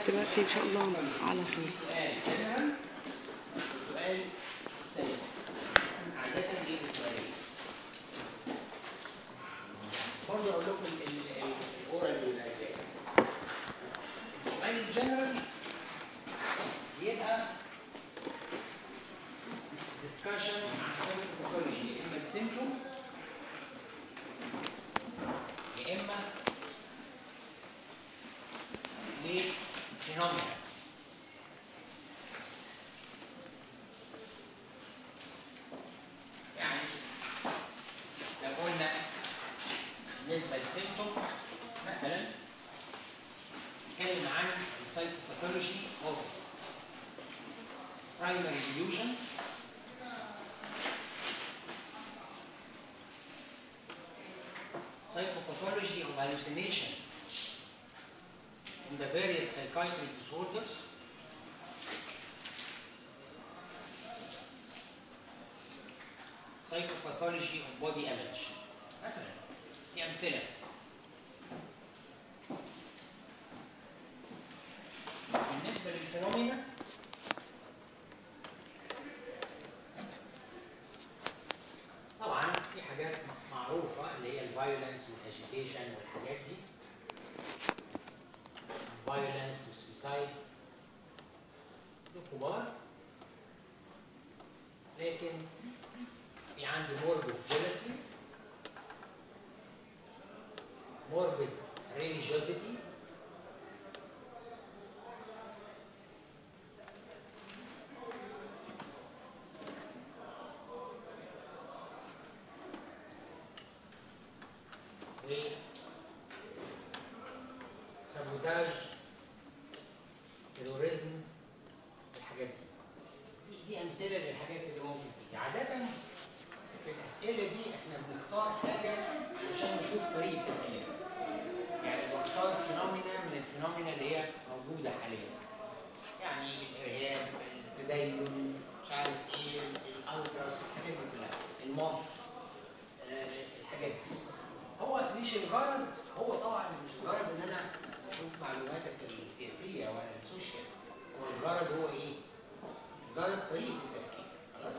دلوقتي ان شاء الله على طول سؤال جنرال وسؤال سيء عادة ايه السؤالين؟ برضه اقول لكم الاورال بيبقى ازاي السؤال الجنرال بيبقى discussion عن psychopathology يا اما السيمتوم يا اما لفينومينا يعني لو قلنا بالنسبه للسيمتوم مثلا نتكلم عن السايكوباثولوجي اوف primary delusions psychopathology of hallucination in the various psychiatric disorders psychopathology of body image مثلا دي امثله بالنسبه للفينومينا طبعا في حاجات معروفه اللي هي الفايولنس والاجيتيشن والحاجات دي فايولنس والسويسايد دول كبار لكن في عندي موربid jealousy morbid religiosity و سابوتاج تيروريزم الحاجات دي. دي دي امثله للحاجات اللي ممكن تيجي عاده في الاسئله دي احنا بنختار حاجه علشان نشوف طريقه تفكيرها يعني بختار فينومينا من الفينومينا اللي هي موجوده حاليا يعني الارهاب التدين مش عارف ايه الالتراس الحاجات دي كلها الموت آه، الحاجات دي هو مش الغرض هو طبعا مش الغرض ان انا اشوف معلوماتك السياسيه ولا السوشيال هو الغرض هو ايه؟ الغرض طريقه التفكير خلاص؟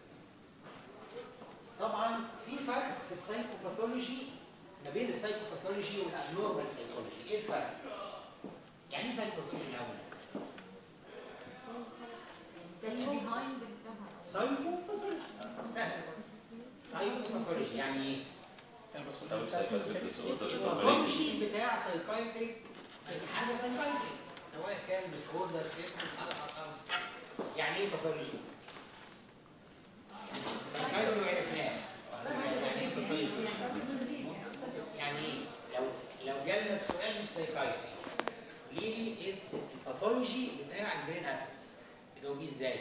طبعا في فرق في السايكوباثولوجي ما بين السايكوباثولوجي والابنورمال سايكولوجي، ايه الفرق؟ يعني ايه سايكوباثولوجي الاول؟ سايكوباثولوجي سهل سايكوباثولوجي يعني ايه؟ طب psychiatric disorder الباثولوجي بتاع سايكايتريك حاجه سايكايتريك سواء كان ديسوردر سيبتم يعني ايه باثولوجي؟ سايكايتري عرفناه يعني ايه باثولوجي؟ يعني ايه؟ لو لو جالنا السؤال مش سايكايتري قولي لي اس الباثولوجي بتاع البرين ابسس تجاوبيه ازاي؟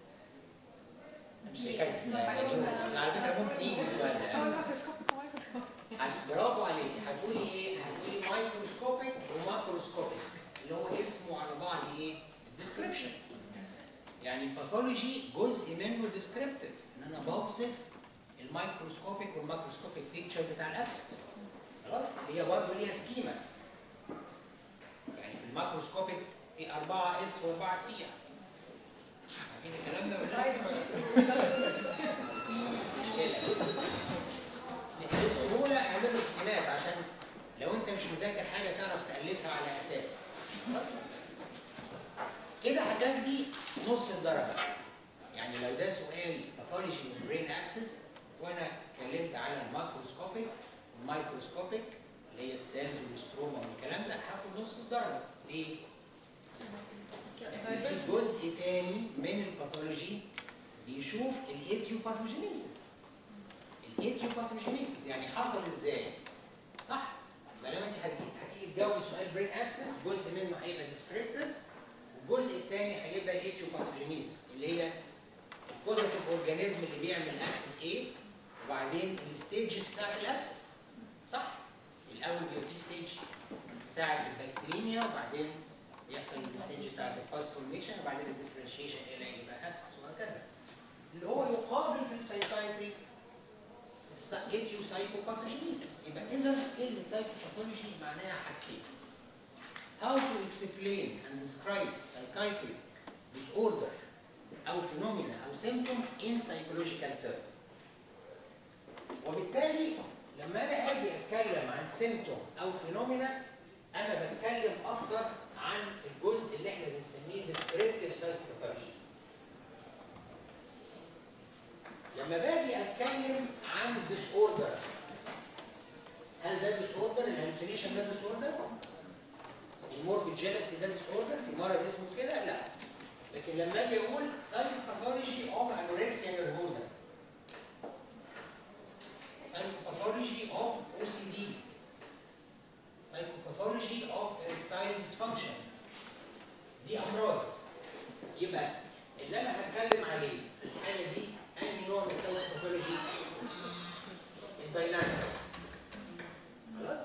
مش سايكايتري بس على فكره ممكن يجي السؤال ده هت- برافو عليكي هتقولي ايه؟ هتقولي مايكروسكوبيك وماكروسكوبيك اللي هو اسمه على بعض ايه؟ الديسكريبشن يعني الباثولوجي جزء منه ديسكريبتيف ان انا بوصف المايكروسكوبيك والماكروسكوبيك بيكتشر بتاع الابسس خلاص هي برضه ليها سكيما يعني في الماكروسكوبيك في 4 اس و4 سي عارفين الكلام ده ولا لا؟ مشكلة. بسهولة اعملوا سكيمات عشان لو انت مش مذاكر حاجة تعرف تألفها على أساس كده هتاخدي نص الدرجة يعني لو ده سؤال باثولوجي برين ابسس وانا اتكلمت على الماكروسكوبيك والمايكروسكوبيك اللي هي السيلز والستروما والكلام ده هاخد نص الدرجة ليه؟ لكن في جزء تاني من الباثولوجي بيشوف الايتيوباثوجينيسيس الايتيوباثوجينيسيس يعني حصل ازاي صح يبقى لما انت هتيجي هتيجي تجاوبي سؤال برين ابسس جزء منه هيبقى ديسكريبتيف والجزء الثاني هيبقى الايتيوباثوجينيسيس اللي هي البوزيتيف اورجانيزم اللي بيعمل ابسس ايه وبعدين الستيجز بتاعت الابسس صح الاول بيبقى في ستيج بتاعت البكتيريميا وبعدين بيحصل الستيج بتاعت الباس فورميشن وبعدين الديفرنشيشن الى يبقى ابسس وهكذا اللي هو يقابل في السايكايتري ايتيو سايكوباثوجينيسيس يبقى اذا كلمه سايكوباثولوجي معناها حاجتين how to explain and describe psychiatric disorder أو phenomena أو symptom in psychological term. وبالتالي لما أنا أجي أتكلم عن symptom أو phenomena أنا بتكلم أكتر عن الجزء اللي إحنا بنسميه descriptive psychopathology. لما باجي أتكلم عن disorder هل ده disorder؟ الهلوسينيشن ده disorder؟ الموربيد جيلسي ده disorder في مرض اسمه كده؟ لا. لكن لما اجي اقول psychopathology of anorexia nervosa psychopathology of OCD psychopathology of erectile dysfunction دي امراض يبقى اللي انا هتكلم عليه في الحاله دي انهي نوع من السايكوباثولوجي الدايناميك خلاص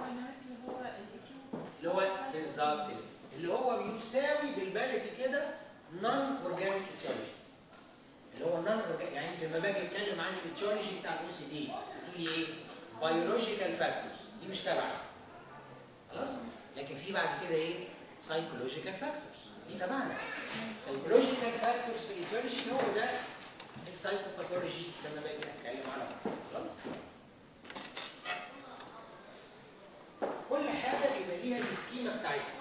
اللي هو بالظبط كده. اللي هو بيساوي بالبلدي كده نون اورجانيك ايتيولوجي اللي هو نون اورجانيك يعني انت لما باجي اتكلم عن الايتيولوجي بتاع الاو سي دي بتقولي ايه؟ بيولوجيكال فاكتورز دي مش تبعي خلاص؟ لكن في بعد كده ايه؟ سايكولوجيكال فاكتورز دي تبعنا سايكولوجيكال فاكتورز في الايتيولوجي هو ده السايكوباثولوجي لما باجي اتكلم عنه خلاص؟ كل حاجه بيبقى ليها السكيما بتاعتها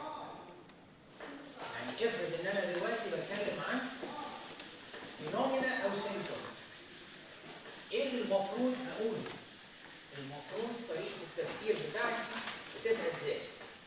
يعني افرض ان انا دلوقتي بتكلم عن فينومينا او سيمتوم ايه اللي المفروض اقوله المفروض طريقه التفكير بتاعتي بتبقى ازاي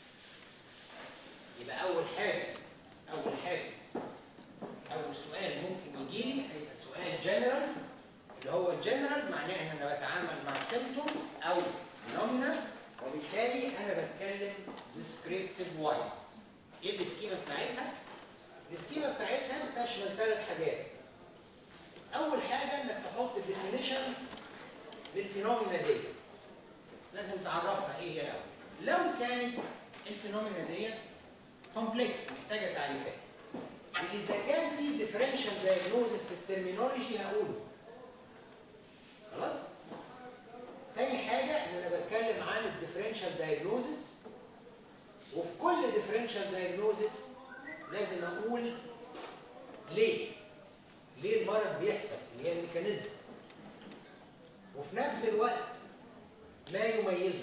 يبقى اول حاجه اول حاجه اول سؤال ممكن يجي لي هيبقى سؤال جنرال اللي هو الجنرال معناه ان انا بتعامل مع سيمتوم او فينومينا وبالتالي انا بتكلم descriptive wise ايه السكيما بتاعتها؟ السكيما بتاعتها بتشمل ثلاث حاجات. أول حاجة إنك تحط الديفينيشن للفينومينا ديت. لازم تعرفها إيه هي الأول. لو كانت الفينومينا ديت كومبلكس محتاجة تعريفات. وإذا كان في ديفرنشال دايجنوزس للترمينولوجي هقوله. خلاص؟ تاني حاجة إن أنا بتكلم عن الديفرنشال دايجنوزس وفي كل ديفرنشال دايجنوزس لازم اقول ليه ليه المرض بيحصل اللي هي الميكانيزم وفي نفس الوقت ما يميزه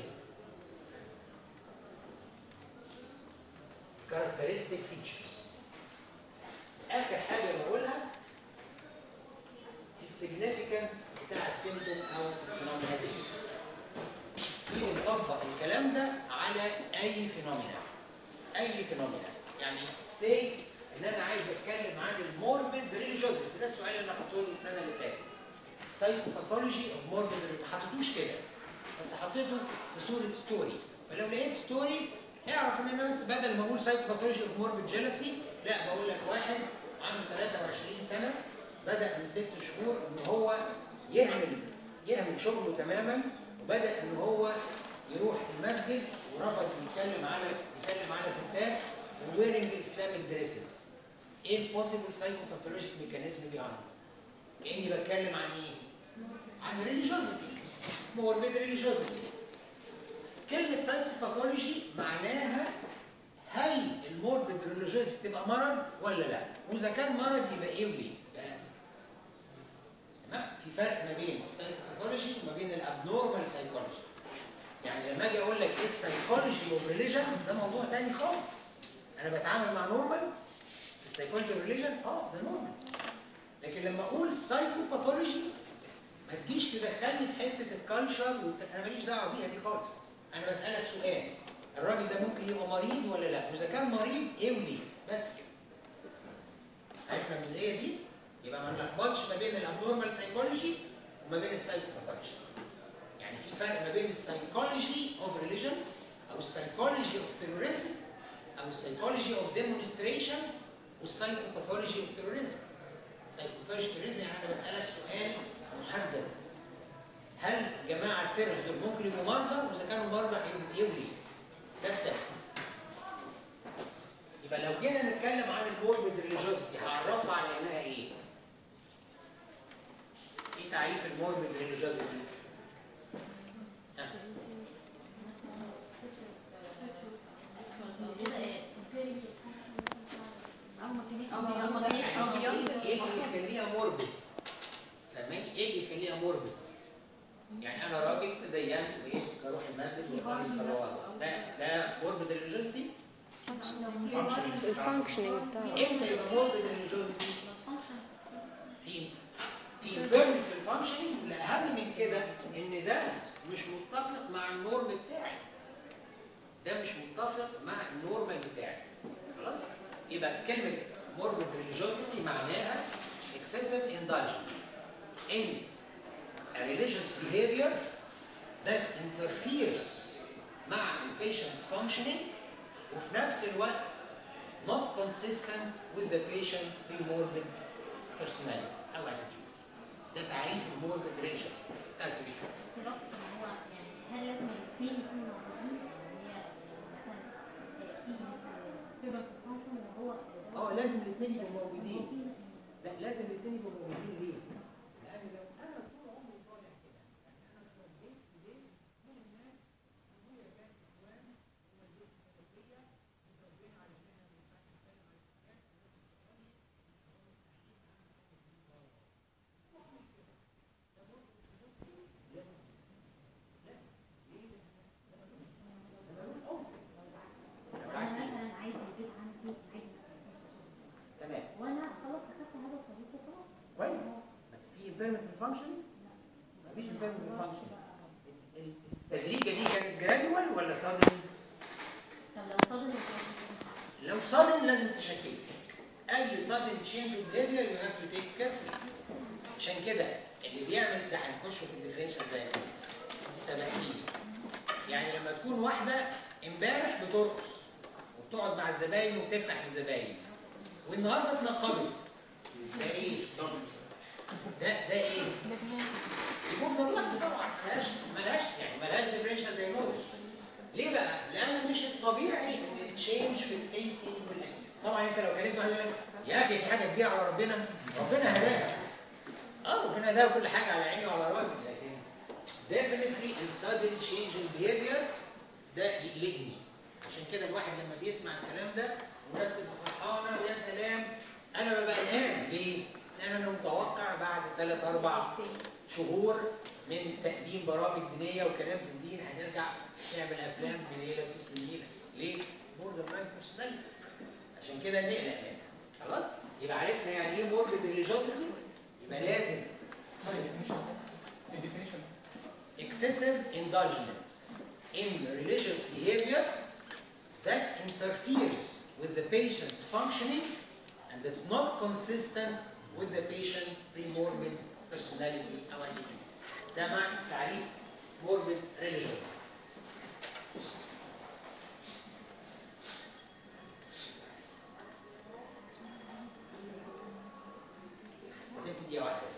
characteristic features اخر حاجه بقولها السيجنيفيكانس بتاع السيمتوم او الفينومينا دي نيجي نطبق الكلام ده على اي فينومينا اي فينومينا يعني سي ان انا عايز اتكلم عن الموربيد ريليجيوزيتي ده السؤال اللي حطوه لي السنه اللي فاتت سايكوباثولوجي اوف موربيد ما حطيتوش كده بس حطيته في صوره ستوري فلو لقيت ستوري اعرف ان انا بس بدل ما اقول سايكوباثولوجي اوف موربيد جيلسي لا بقول لك واحد عنده 23 سنه بدا من ست شهور ان هو يهمل يهمل شغله تماما وبدا ان هو يروح المسجد ورفض يتكلم على يسلم على ستات ويرنج اسلامك دريسز ايه البوسيبل سايكوباثولوجيك ميكانيزم بيهايند كاني بتكلم عن ايه عن ريليجيوزيتي موربيد ريليجيوزيتي كلمه سايكوباثولوجي معناها هل الموربيد ريليجيوزيتي تبقى مرض ولا لا واذا كان مرض يبقى ايه وليه بس تمام في فرق ما بين السايكوباثولوجي وما بين الابنورمال سايكولوجي يعني لما اجي اقول لك ايه السايكولوجي اوف ريليجن ده موضوع تاني خالص انا بتعامل مع نورمال في السايكولوجي اوف ريليجن اه ده نورمال لكن لما اقول سايكوباثولوجي ما تجيش تدخلني في حته الكالتشر والت... انا ماليش دعوه بيها دي خالص انا بسالك سؤال الراجل ده ممكن يبقى مريض ولا لا واذا كان مريض ايه وليه بس كده عرفنا الجزئيه دي يبقى ما نلخبطش ما بين الابنورمال سايكولوجي وما بين السايكوباثولوجي يعني في فرق ما بين السايكولوجي اوف ريليجن او السايكولوجي اوف تيروريزم او السايكولوجي اوف ديمونستريشن والسايكوباثولوجي اوف تيروريزم سايكوباثولوجي تيروريزم يعني انا بسالك سؤال محدد هل جماعه التيرس دول ممكن يبقوا مرضى واذا كانوا مرضى هيبقوا ليه؟ ذاتس ات يبقى لو جينا نتكلم عن الموربيد ريليجيوزيتي هعرفها على انها ايه؟ ايه تعريف الموربيد ريليجيوزيتي؟ الجزء انا راجل تدين وايه بروح المسجد واصلي الصلوات ده ده موربد ريليجيوستي الفانكشنينج بتاعه امتى يبقى موربد ريليجيوستي في في امبيرمنت في الفانكشنينج والاهم من كده ان ده مش متفق مع النورم بتاعي ده مش متفق مع النورمال بتاعي خلاص يبقى كلمه موربد ريليجيوستي معناها excessive indulgence in a religious behavior that interferes مع the patient's functioning وفي نفس الوقت not consistent with the patient pre-morbid personality أو attitude. ده تعريف الموربid religious. That's the big بس ربط ان هو يعني هل لازم الاثنين يكونوا موجودين يعني هي مثلا في فيبر في الفانكشن وهو اه لازم الاثنين يبقوا موجودين. لا لازم الاثنين يبقوا موجودين ليه؟ لأن لو أنا طول عمري طالع كده أنا اتربيت في بيت كل الناس أبويا كان إخوان ومدرسة ثلاثية متربيين على إن إحنا ما ينفعش نتكلم عن الحاجات انا مثلا عايز البيت عندي عايز تمام وانا خلاص اخدت هذا الطريق وخلاص كويس بس في impairment في الفانكشن مفيش impairment في الفانكشن التدريجه دي كانت جراديوال ولا sudden؟ طب لو صادم لو sudden لازم تشكل اي sudden change of behavior you have to take carefully عشان كده اللي بيعمل ده هنخش في الديفرنشال diagnosis دي سبقتين يعني لما تكون واحده امبارح بترقص وبتقعد مع الزباين وبتفتح الزباين والنهارده اتنقبت ده ايه؟ ده ده ايه؟ يكون ده لوحده طبعا ملهاش ملهاش يعني ملهاش ديفرنشال دايجنوستس ليه بقى؟ لأن مش الطبيعي إن تشينج في الثينكينج طبعا أنت لو كلمت واحد يقول لك يا أخي في حاجة كبيرة على ربنا ربنا هداها اه ربنا هداها كل حاجة على عيني وعلى راسي لكن definitely in sudden change in behavior ده يقلقني عشان كده الواحد لما بيسمع الكلام ده الناس تبقى فرحانة ويا سلام أنا ببقى قلقان ليه؟ لأن أنا متوقع بعد ثلاث أربع شهور من تقديم برامج دينيه وكلام في الدين هنرجع نعمل افلام دينيه لابسه النيله ليه؟ بوردر لاين بيرسوناليتي عشان كده نقلق منها خلاص؟ يبقى عرفنا يعني ايه موربيد ريليجيوسيتي يبقى لازم excessive indulgence in religious behavior that interferes with the patient's functioning and that's not consistent with the patient pre-morbid personality أو attitude. ده مع تعريف morbid religiosity. سيبت دقيقة واحدة بس.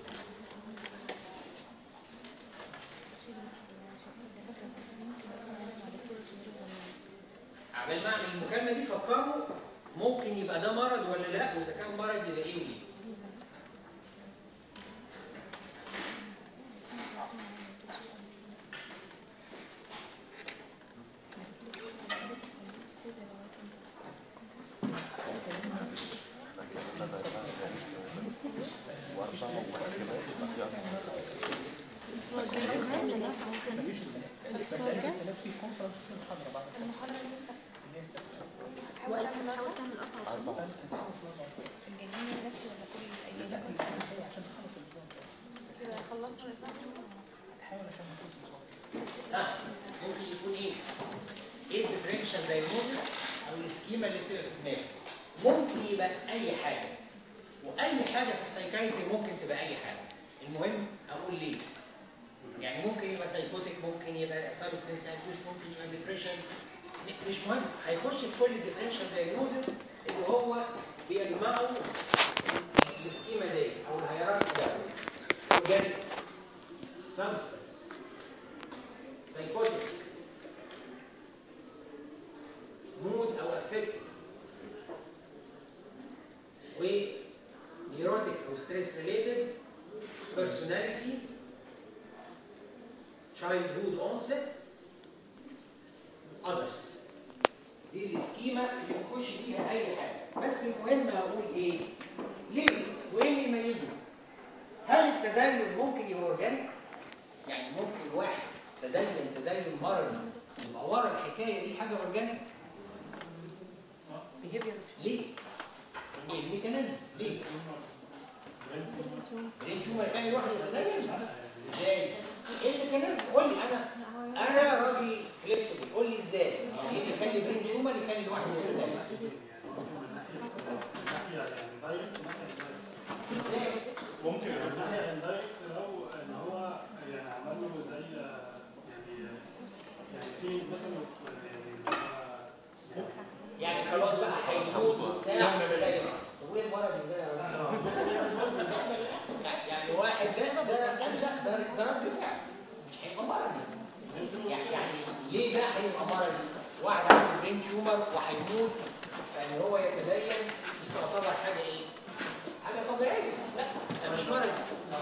عبال ما اعمل المكالمة دي فكروا ممكن يبقى ده مرض ولا لا واذا كان مرض يبقى ايه وليه. الاسبوع الجاي كمان الاسبوع الجاي وقت حاول تعمل قطعة الجنين بس ولا كل الايام كده خلصنا ها ممكن يكون ايه؟ ايه الديفرنشال دايجنوزس او السكيما اللي بتبقى في دماغك؟ ممكن يبقى اي حاجه واي حاجه في السايكايتري ممكن تبقى اي حاجه المهم اقول ليه؟ يعني ممكن يبقى سايكوتيك ممكن يبقى سبستنس ابيوز ممكن يبقى ديبريشن مش مهم هيخش في كل الديفرنشال دايجنوزس اللي هو بيجمعوا السكيما دي او الهيراركي ده اورجانيك سبستنس سايكوتيك مود او افكتيف ونيوروتيك او ستريس ريليتد بيرسوناليتي childhood onset others دي السكيما اللي بنخش فيها اي حاجه بس المهم اقول ايه ليه وايه اللي يميزه هل التدين ممكن يبقى اورجانيك يعني ممكن واحد تدين تدين مرضي يبقى ورا الحكايه دي حاجه اورجانيك ليه؟ ايه الميكانيزم؟ ليه؟ برين تيومر يخلي الواحد يتدين؟ ازاي؟ ايه الميكانيزم؟ قول لي انا انا راجل فليكسبل قول لي ازاي؟ ايه اللي يخلي برين تيومر يخلي الواحد يتدين؟ ازاي؟ ممكن من ناحية اندايركت لو ان هو يعني عمل له زي يعني يعني في مثلا في- يعني اللي هو يعني خلاص بقى هيموت وبتاع تدين. طب وايه المرض ده؟ لا، يعني واحد ده ده ده ده ده رد فعل مش هيبقى مرضي يعني يعني ليه ده هيبقى مرضي؟ واحد عنده برين تيومر وهيموت فان هو يتدين مش تعتبر حاجه ايه؟ حاجه طبيعيه لا ده مش مرضي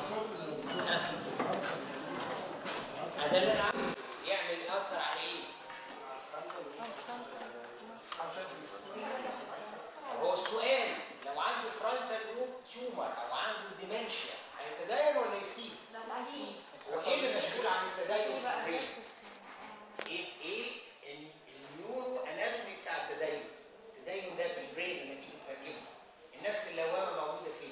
ده اللي انا عايزه. يعمل ياثر على ايه؟ هو السؤال لو عنده فرونتال لوب تيومر او عنده ديمنشيا هيتدين ولا يسيب؟ هو ايه اللي مسؤول عن التدين في البرين؟ ايه ايه ال- النيورو اناتومي بتاع التدين؟ التدين ده في البرين لما تيجي تترجمه النفس اللوامه موجوده فين؟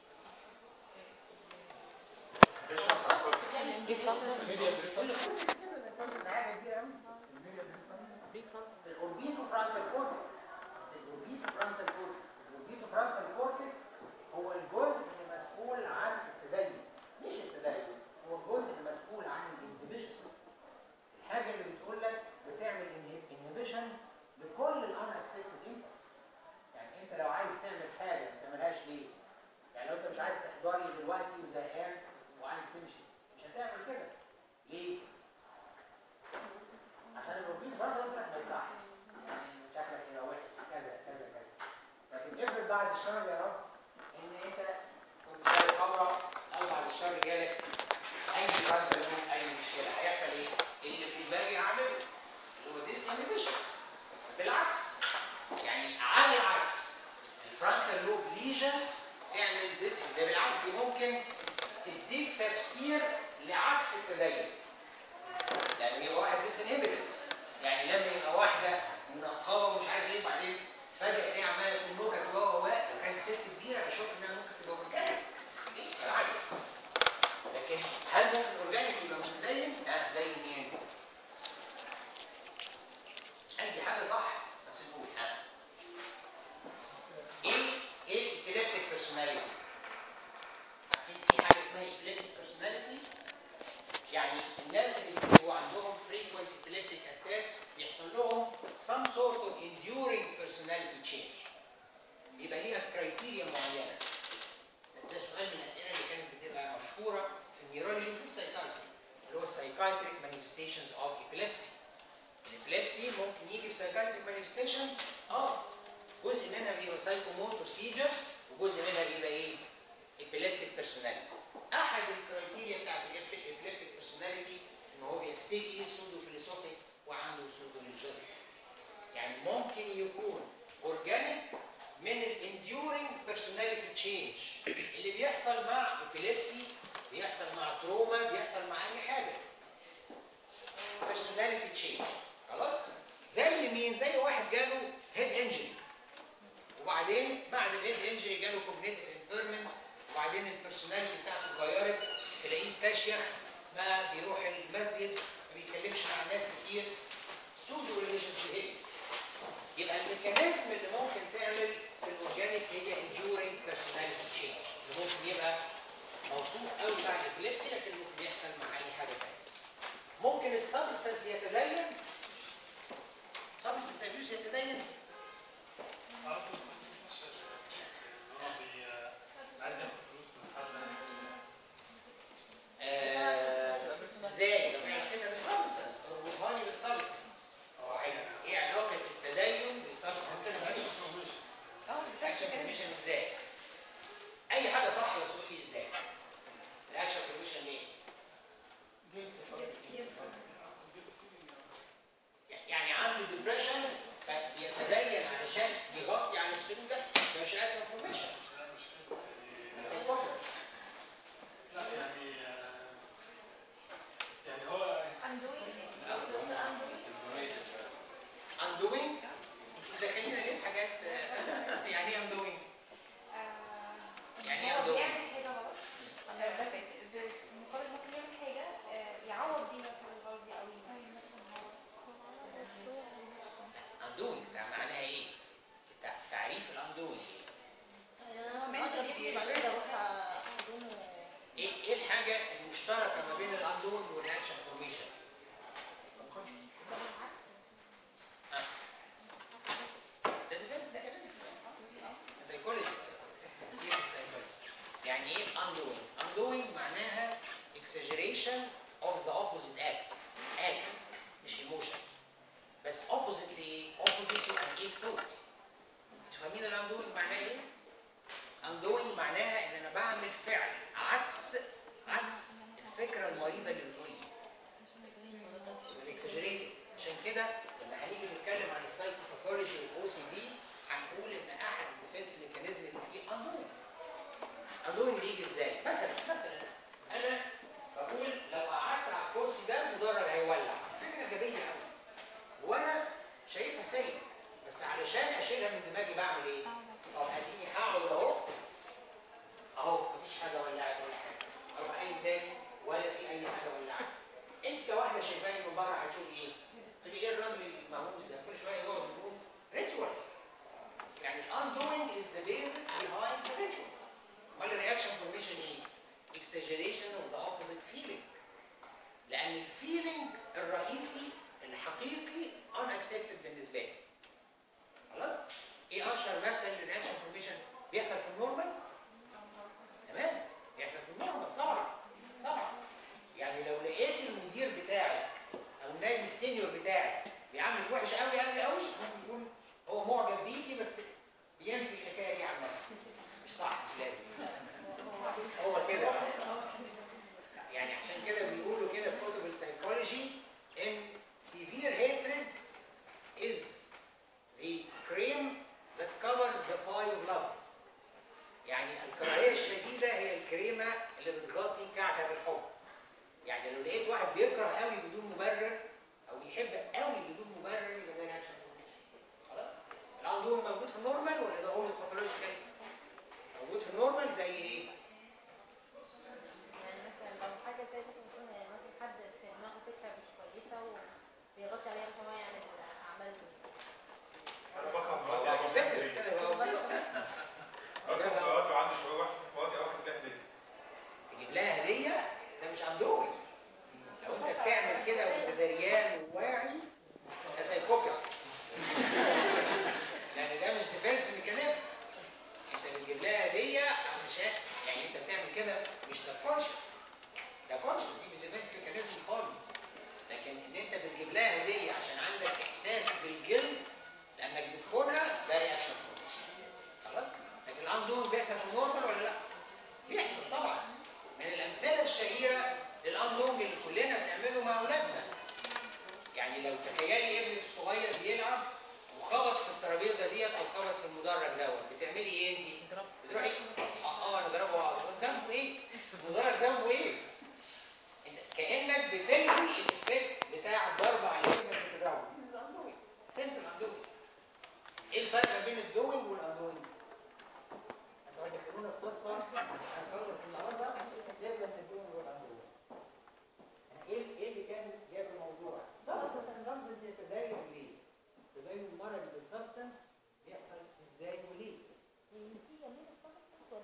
الاوربيتو فرونتال كورتكس الاوربيتو فرونتال كورتكس الاوربيتو فرونتال كورتكس هو الجزء اللي مسؤول عن التدين مش التدين هو الجزء المسؤول عن الانهبيشن الحاجه اللي بتقول لك بتعمل انهبيشن لكل الان اكسبتد امبلس يعني انت لو عايز تعمل حاجه ما تعملهاش ليه؟ يعني لو انت مش عايز تحضر لي دلوقتي وزهقان وعايز تمشي مش هتعمل كده ليه؟ عشان الاوربيت برضه يصلح ما يصلحش يعني شكلك هنا وحش كذا كذا كذا لكن افرض بعد الشر يا رب ان انت كنت جالك خمره او بعد الشر جالك اي فرد لوب اي مشكله هيحصل ايه؟ اللي في دماغي هعمله اللي هو ديس انيبيشن بالعكس يعني على العكس الفرونتال لوب ليجنز تعمل ديس ده بالعكس دي ممكن تديك تفسير لعكس التدين يعني يبقى واحد ديسنهبلت يعني لما يبقى واحده منقبه ومش عارف ايه بعدين فجاه تلاقيها عماله تقول نكت و و و لو كانت ست كبيره اشوف انها ممكن تبقى اورجانيك بالعكس لكن هل ممكن اورجانيك يبقى متدين؟ اه زي مين؟ اي حاجه صح بس نقول ها ايه ايه الابيليبتيك بيرسوناليتي؟ عارفين في حاجه اسمها ابيليبتيك بيرسوناليتي؟ يعني الناس اللي بيبقوا عندهم frequent epileptic attacks بيحصل لهم some sort of enduring personality change بيبقى ليها كرايتيريا معينه ده سؤال من الاسئله اللي كانت بتبقى مشهوره في النيورولوجي وفي السايكايتري اللي هو السايكايتريك manifestations of epilepsy الابيليبسي ممكن يجي في سايكايتريك manifestation اه جزء منها بيبقى سايكوموتور سيجرز وجزء منها بيبقى ايه؟ epileptic personality احد الكرايتيريا بتاعت الابيليبتيك بيرسوناليتي ان هو بيستيكي سودو فيلوسوفيك وعنده سودو ريليجيوزيتي يعني ممكن يكون اورجانيك من الانديورنج بيرسوناليتي تشينج اللي بيحصل مع ابيليبسي بيحصل مع تروما بيحصل مع اي حاجه بيرسوناليتي تشينج خلاص زي مين زي واحد جاله هيد انجري وبعدين بعد الهيد انجري جاله كوجنيتيف امبيرمنت وبعدين البرسوناليتي بتاعته اتغيرت تلاقيه استشيخ ما بيروح المسجد ما بيتكلمش مع الناس كتير سودو ريليجيوس بيهيفير يبقى الميكانيزم اللي ممكن تعمل في الاورجانيك هي enduring personality change اللي ممكن يبقى موصوف قوي بعد الابليبسي لكن ممكن يحصل مع اي حاجه ثانيه ممكن السبستنس يتدين سبستنس ابيوس يتدين عايز ياخد فلوس من حد آه، ازاي؟ لو يعني كده بالسبستنس تربطها لي بالسبستنس هو عايز- ايه علاقه التدين بالسبستنس اه الاكشن كونديشن ازاي؟ اي حاجه صح بس قول لي ازاي؟ الاكشن كونديشن ايه؟ يعني عنده ديبريشن فبيتدين علشان يغطي على المدرج هيولع فكره غبيه قوي وانا شايفها سلبي بس علشان اشيلها من دماغي بعمل ايه؟ طب اديني هقعد اهو اهو مفيش حاجه ولعت ولا حاجه اروح قايم تاني ولا في اي حاجه ولعت انت كواحده شايفاني من بره هتشوف ايه؟ تقولي ايه الراجل المهووس ده كل شويه يقعد يقول rituals يعني undoing is the basis behind the rituals امال الرياكشن فورميشن ايه؟ exaggeration of the opposite feeling لان الفيلينج الرئيسي الحقيقي unaccepted بالنسبه لي خلاص؟ ايه اشهر مثل للرياكشن فورميشن بيحصل في النورمال؟ تمام؟ بيحصل في النورمال طبعا طبعا يعني لو لقيت المدير بتاعي او النايم السينيور بتاعي بيعاملك وحش قوي قوي قوي ممكن يكون هو معجب بيكي بس بينفي الحكايه دي عنك مش صح مش لازم هو كده يعني عشان كده بيقولوا كده في كتب السيكولوجي ان severe hatred is the cream that covers the pie of love يعني الكراهيه الشديده هي الكريمه اللي بتغطي كعكه الحب يعني لو لقيت واحد بيكره قوي بدون مبرر او بيحب قوي بدون مبرر يبقى ده رياكشن خلاص الاندوم موجود في النورمال ولا ده اولويز باثولوجيكال موجود في النورمال زي ايه يعني مثلا لو حاجة زي مثلا يكون مثلا حد في دماغه فكرة مش كويسة وبيغطي عليها مثلا هو يعمل أعمال انا بكره مراتي هو اجيب obsessive لها هديه كده يبقى obsessive. بكره مراتي وعندي شعور وحش في مراتي اروح اجيب لها هديه تجيب لها هديه ده مش اندومي لو انت بتعمل كده وانت دريان وواعي انت سايكوباث لان ده مش ديفense ميكانيزم انت بتجيب لها هديه علشان يعني انت بتعمل كده مش سبكونشس ده كونشس دي مش ديفنس ميكانيزم خالص لكن ان انت بتجيب لها هديه عشان عندك احساس بالجلد لانك بتخونها ده رياكشن خلاص لكن الاندوم بيحصل في النورمال ولا لا؟ بيحصل طبعا من الامثله الشهيره للاندوم اللي كلنا بنعمله مع اولادنا يعني لو تخيلي ابنك الصغير بيلعب وخبط في الترابيزه ديت او خبط في المدرج دوت بتعملي ايه انت؟ بتروحي اه اه انا ضربه واقعد ذنبه ايه؟ المدرج ذنبه ايه؟ انت كانك بتلغي الايفكت بتاع الضرب على ابنك بتضربه سمبل اندوينج ايه الفرق ما بين الدوينج والاندوينج؟ انتوا هتدخلونا في قصه هنخلص النهارده سيبنا من الدوينج والاندوينج ايه ايه اللي كان جاب الموضوع؟ سبستنس رمز التدين ليه؟ التدين المرضي بالسبستنس بيحصل ازاي وليه؟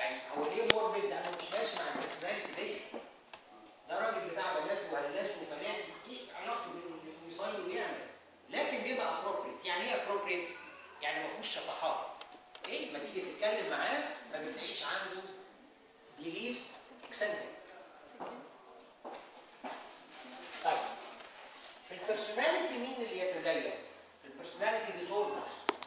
يعني هو ليه موربيد لانه مش ماشي مع البرسوناليتي ديت ده راجل بتاع بنات وهلاس وفلات ايه علاقته بال- يصلي ويعمل لكن بيبقى ابروبريت يعني ايه ابروبريت؟ يعني ما فيهوش شطحات ايه لما تيجي تتكلم معاه ما بتلاقيش عنده بيليفز اكسنتريك طيب في البرسوناليتي مين اللي يتدين؟ في البرسوناليتي ديسوردر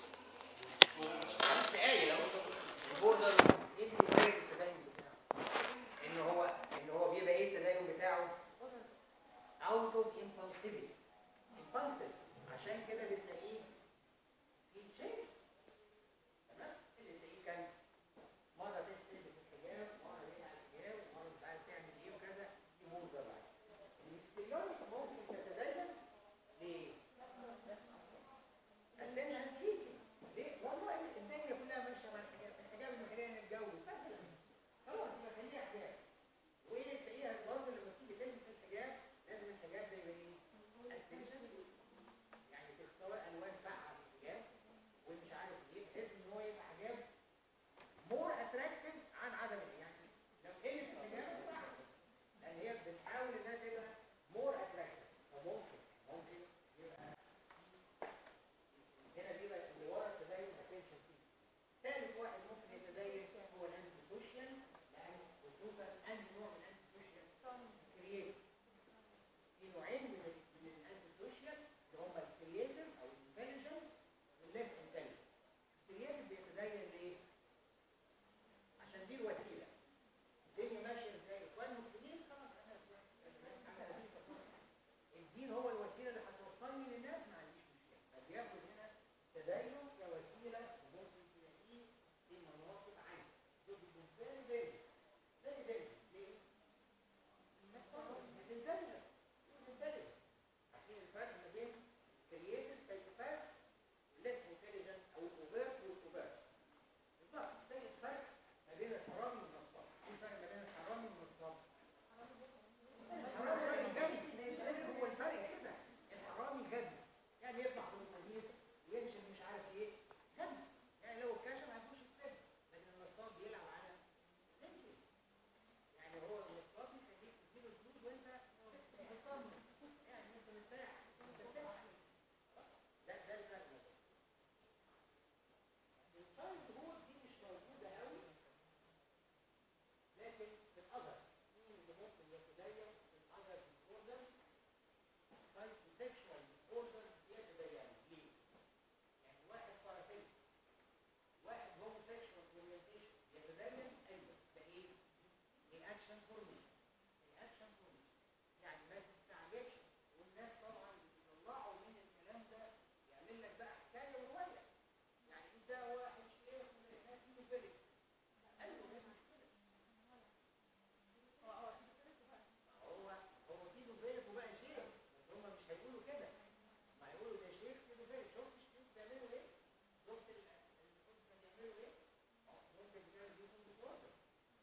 بس قايل اهو البوردر ايه اللي غير التدين بتاعه؟ ان هو ان هو بيبقى ايه التدين بتاعه؟ اوت اوف impulsivity impulsive عشان كده بتلاقيه في change تمام؟ اللي تلاقيه كان مرة تلبس الحجاب مرة يقلع الحجاب ومرة مش عارف تعمل ايه وكذا دي موضة بقى الاستيريون ممكن تتدين ليه؟ attention seeking ليه؟ والله الدنيا كلها ماشية مع الحجاب الحجاب اللي خلينا نتجوز مثلا خلاص يبقى خليها حجاب وايه تلاقيها برضه لما تيجي تلبس الحجاب لازم الحجاب ده يبقى ايه؟ attention seeking يعني تختار الوان فاقعه في الحجاب ومش عارف ايه بحيث ان هو يبقى حجاب مور اتراكتيف عن عدم يعني لو قلت الحجاب تبقى احسن لان هي بتحاول انها تبقى مور اتراكتيف فممكن ممكن يبقى هنا بيبقى اللي ورا التدين اتنشن سيك ثالث واحد ممكن يتدين هو الانتي سوشيال لان خصوصا انهي نوع من الانتي سوشيال كرييتيف في نوعين من ال- من الانتي سوشيال اللي هم الكرييتيف او الانتليجنت والليس انتليجنت الكرييتيف بيتدين ليه؟ عشان دي الوسيله الدنيا ماشيه ازاي اخوان المسلمين خلاص انا أنا هذه التقوى. الدين هو الوسيله اللي هتوصلني للناس ما عنديش مشكله فبياخد هنا تدين كوسيله ممكن تلاقيه في مناصب عاليه دول بيبقوا فيري فيري فيري فيري ليه؟ بتنتلج بتنتلج عارفين الفرق ما بين كرييتيف سايكوباث وليس انتليجنت او اوفيرت والاوفيرت بالظبط زي الفرق ما بين الحرامي والنصاب ايه الفرق ما بين الحرامي والنصاب؟ الحرامي راجل غبي هو الفرق كده الحرامي غبي يعني يطلع من القميص ويمشي مش عارف ايه غبي يعني لو اتكشف هيخش السجن لكن النصاب بيلعب على رجله يعني هو النصاب يخليك تديله فلوس وانت مطمن يعني انت مرتاح انت بتضحك ده ده الفرق ما بينهم. الشايلد هود دي مش موجوده قوي لكن في الاذر مين اللي ممكن يتدين في الاذر ديسوردر سايكوسيكشوال ديسوردر يتدين ليه؟ يعني واحد طرفين واحد هوموسيكشوال اورينتيشن يتدين ايوه ده ايه؟ رياكشن فورميشن رياكشن فورميشن يعني ما تستعجبش والناس طبعا بيطلعوا من الكلام ده يعمل لك بقى حكايه وروايه يعني انت واحد شيخ من الناس دي فيلم ايوه ده مشكله اه اه هو هو في دوبيلك وبقى شيخ بس هم مش هيقولوا كده ما هيقولوا ده شيخ في دوبيلك شفت الشيخ بيعملوا ايه؟ شفت ال- الشيخ بيعملوا ايه؟ اه ممكن بيعمل بيهم ديسوردر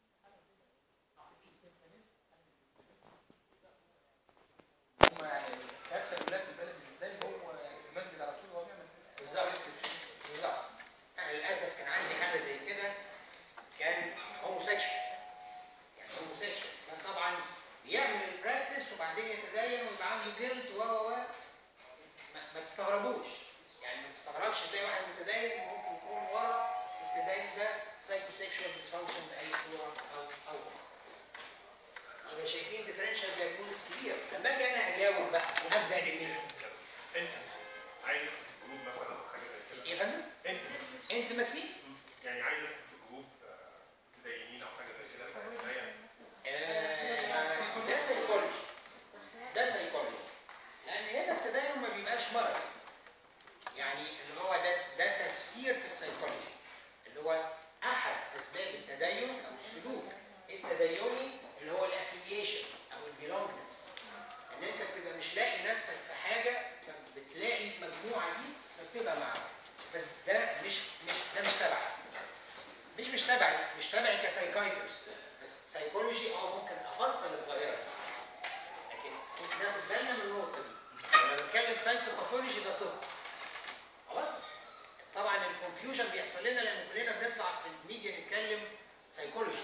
هم يعني كارثه كلها في البلد ازاي هو يعني في المسجد على طول هو بيعمل بالظبط بالظبط يعني للاسف كان عندي حاجه زي كده كان هوموسيكشوال يعني هوموسيكشوال كان طبعا بيعمل البراكتس وبعدين يتدين ويبقى عنده جلد و و و ما, ما تستغربوش يعني ما تستغربش تلاقي واحد متدين ممكن يكون ورا التدين ده سايكوسيكشوال ديسفانكشن باي صوره او او يبقى شايفين ديفرنشال دايجنوز كبير لما اجي انا اجاوب بقى ابدا منين؟ انتنسي عايز اكتب في جروب مثلا او حاجه زي كده ايه يا فندم؟ انتنسي انتمسي يعني عايز اكتب في جروب آه، متدينين او حاجه زي كده فهتدين آه، ده سيكولوجي ده سيكولوجي لان هنا التدين ما بيبقاش مرض يعني اللي هو ده ده تفسير في السيكولوجي اللي هو احد اسباب التدين او السلوك التديني اللي هو الافيليشن او البيلونجنس ان انت بتبقى مش لاقي نفسك في حاجه فبتلاقي المجموعه دي فبتبقى معاها بس ده مش مش ده مش تبعك مش مش تبعي مش تبعي كسايكايترست بس سايكولوجي اه ممكن افصل الظاهره دي لكن ممكن ناخد بالنا من النقطه دي لما بتكلم سايكوباثولوجي ده طب خلاص طبعا الكونفيوجن بيحصل لنا لان كلنا بنطلع في الميديا نتكلم سايكولوجي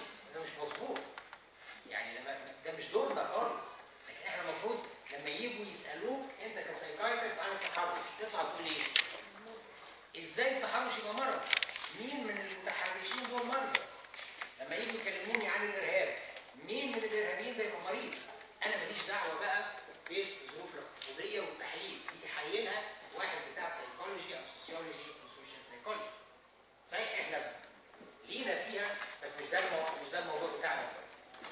سوسيولوجي وسوشيال سايكولوجي صحيح احنا لينا فيها بس مش ده الموضوع مش ده الموضوع بتاعنا دلوقتي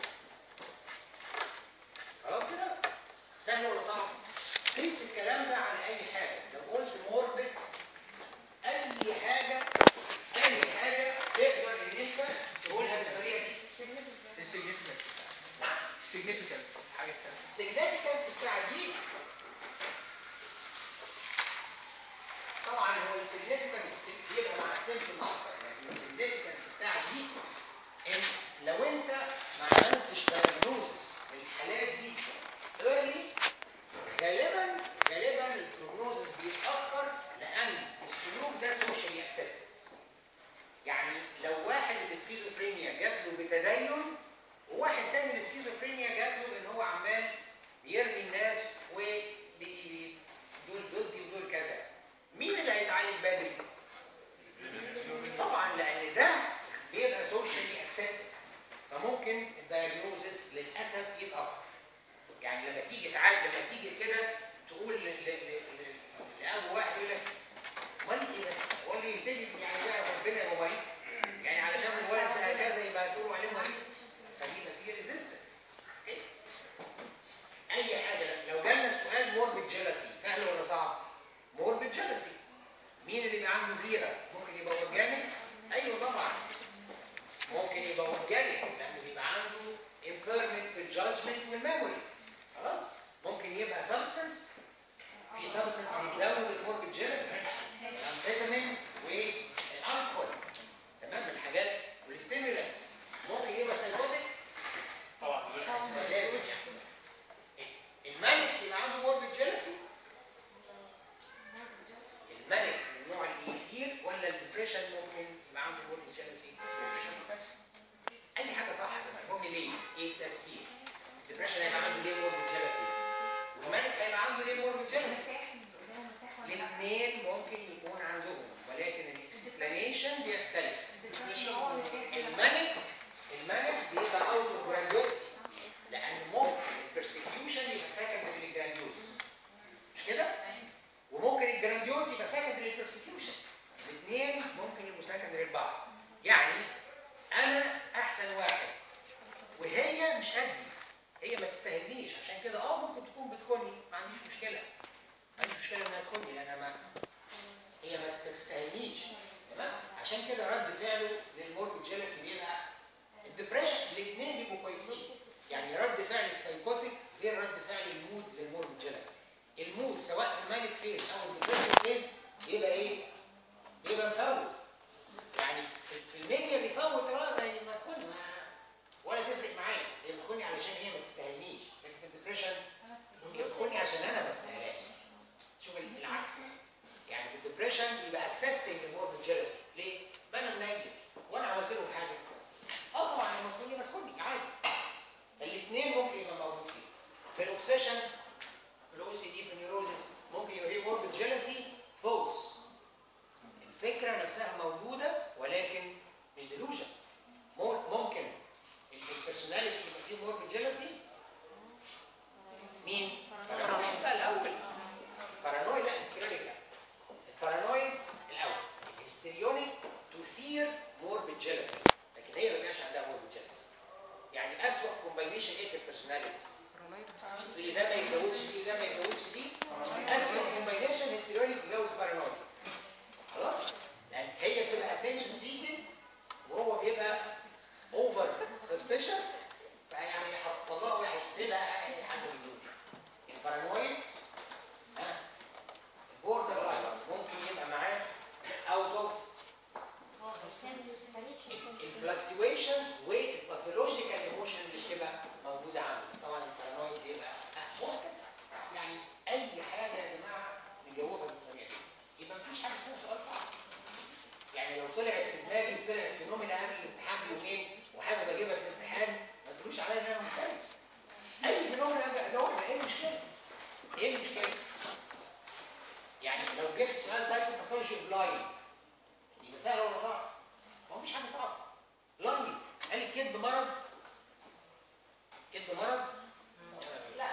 خلاص كده سهل ولا صعب قيس الكلام ده على اي حاجه لو قلت موربت اي حاجه اي حاجه تقدر ان انت تقولها بالطريقه دي السيجنفكنس نعم السيجنفكنس حاجه ثانيه السيجنفكنس بتاع دي طبعا هو السيجنفكنس بيبقى مع السيمبتوم اكتر لكن السيجنفكنس بتاع دي ان لو انت ما عملتش دايجنوزس للحالات دي ايرلي غالبا غالبا البروجنوزس بيتاخر لان السلوك ده سوشيالي اكسبتد يعني لو واحد السكيزوفرينيا جات له بتدين وواحد تاني السكيزوفرينيا جات له ان هو عمال بيرمي الناس ودول ضدي ودول كذا مين اللي هيتعالج بدري؟ طبعا لان ده بيبقى سوشيالي اكسبتد فممكن الدايجنوزس للاسف يتاخر يعني لما تيجي تعالج لما تيجي كده تقول ل- ل- ل- ل- لابو واحد يقول لك مريض ايه بس؟ هو اللي يهتدي يعني يعرف ربنا يبقى مريض يعني علشان الولد بقى كذا يبقى تقولوا عليه مريض فبيبقى فيه ريزيستنس اي حاجه لو جالنا سؤال موربid جيلسي سهل ولا صعب؟ موربid جيلسي مين اللي يبقى عنده غيره؟ ممكن يبقى اورجانيك؟ ايوه طبعا ممكن يبقى اورجانيك لانه بيبقى عنده impairment في الجادجمنت والميموري خلاص؟ ممكن يبقى سبستنس في سبستنس بيزود الموربid جيلسي الامفيتامين والالكول تمام الحاجات والستيمولانس ممكن يبقى سايكوتيك طبعا لازم المانك يبقى عنده موربid جيلسي المانك من النوع اللي يثير ولا الدبريشن ممكن يبقى عنده موربid جيلسي اي حاجه صح بس المهم ليه ايه التفسير الدبريشن هيبقى عنده ليه موربid جيلسي والمانك هيبقى عنده ليه موربid جيلسي الاثنين ممكن يكون عندهم ولكن الاكسبلانيشن بيختلف المانك المانك بيبقى اوت اوف جرانديوز لان ممكن البرسكيوشن يبقى سكندري للجرانديوز مش كده؟ وممكن الجرانديوز يبقى سكندري للبرسكيوشن الاثنين ممكن يبقوا سكندري لبعض يعني انا احسن واحد وهي مش قدي هي ما تستاهلنيش عشان كده اه ممكن تكون بتخوني ما عنديش مشكله ما عنديش مشكله انها تخوني لان ما هي ما تستاهلنيش تمام عشان كده رد فعله للموربid جيلسي بيبقى الدبريشن الاثنين بيبقوا كويسين يعني رد فعل السايكوتيك غير رد فعل المود للموربid جيلسي المود سواء في المانيك فيز او الدبريشن فيز بيبقى ايه؟ بيبقى مفوت يعني في, في الميديا بيفوت لا ما ما تخوني ما- ولا تفرق معايا هي بتخوني علشان هي ما تستاهلنيش لكن في الدبريشن هي بتخوني عشان انا ما استاهلهاش شوف ال- العكس يعني في الدبريشن يبقى اكسبتنج الموربid جيلسي ليه؟ ما انا منيل وانا عملت لهم حاجه اه طبعا لما تخوني ما تخوني عادي الاثنين ممكن يبقى موجود فيه في الاوبسيشن في الاو سي دي في النيوروزيس ممكن يبقى فيه موربid جيلسي فوز الفكره نفسها موجوده ولكن مش ديلوجن ممكن البيرسوناليتي يبقى فيه موربid جيلسي مين؟ بارانويد لا الاول بارانويد لا هيستيريونيك لا البارانويد الاول الهيستيريونيك تثير موربid جيلسي لكن هي ما بيبقاش عندها موربid جيلسي يعني اسوء كومباينيشن ايه في البيرسوناليتيز اللي ده ما يتجوزش دي ده ما يتجوزش دي اسوء كومباينيشن هيستيريونيك يتجوز بارانويد خلاص لان هي بتبقى اتنشن سيكينج وهو بيبقى اوفر سسبيشس فيعني هتطلقه هيقتلها اي حاجه من دول البارانويد ها البوردر لاين ممكن يبقى معاه اوت اوف الفلكتويشنز والباثولوجيكال ايموشن اللي بتبقى موجوده عنده بس طبعا البارانويد بيبقى أه، وهكذا يعني اي حاجه يا جماعه نجاوبها بالطريقه دي يبقى مفيش حاجه اسمها سؤال صعب يعني لو طلعت في دماغي وطلعت في نومي قبل الامتحان بيومين وحابب اجيبها في الامتحان ما تقولوش عليا ان انا مختلف اي فينومينا اجاوبها ايه المشكله؟ ايه المشكله؟ يعني لو جبت سؤال سايكو باثولوجي اوف لاين يبقى سهل ولا صعب؟ ما فيش حاجه صعبه لاين هل الكذب مرض؟ كذب مرض؟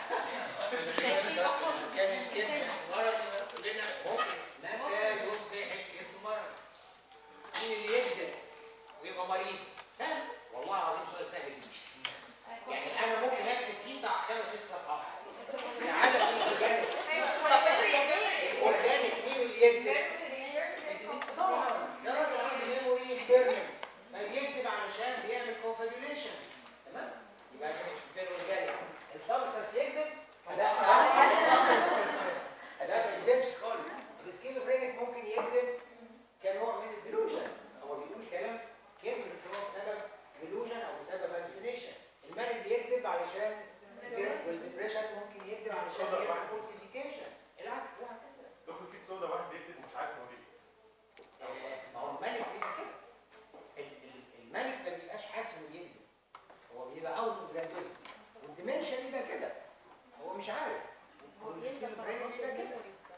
كان الكذب مرض كلنا ممكن متى يصبح بيكتب طبعا ده راجل عنده ميموري بيرمنت فبيكتب علشان بيعمل كونفابيوليشن تمام يبقى في الرجاله السبستانس يكتب لا ده ما يكتبش خالص السكيزوفرينيك ممكن يكتب كنوع من الديلوجن هو بيقول كلام يمكن هو بسبب ديلوجن او بسبب هالوسينيشن المانك بيكذب علشان والديبريشن ممكن يكذب علشان يعمل فولسيفيكيشن العكس وهكذا دكتور في صودا واحد بيكتب ومش عارف هو ليه ما هو المانك بيبقى كده ال- ال- المانك ما بيبقاش حاسس انه بيكذب هو بيبقى اوت اوف جرانديزم والديمنشن يبقى كده هو مش عارف والسكيزوفرينيك بيبقى كده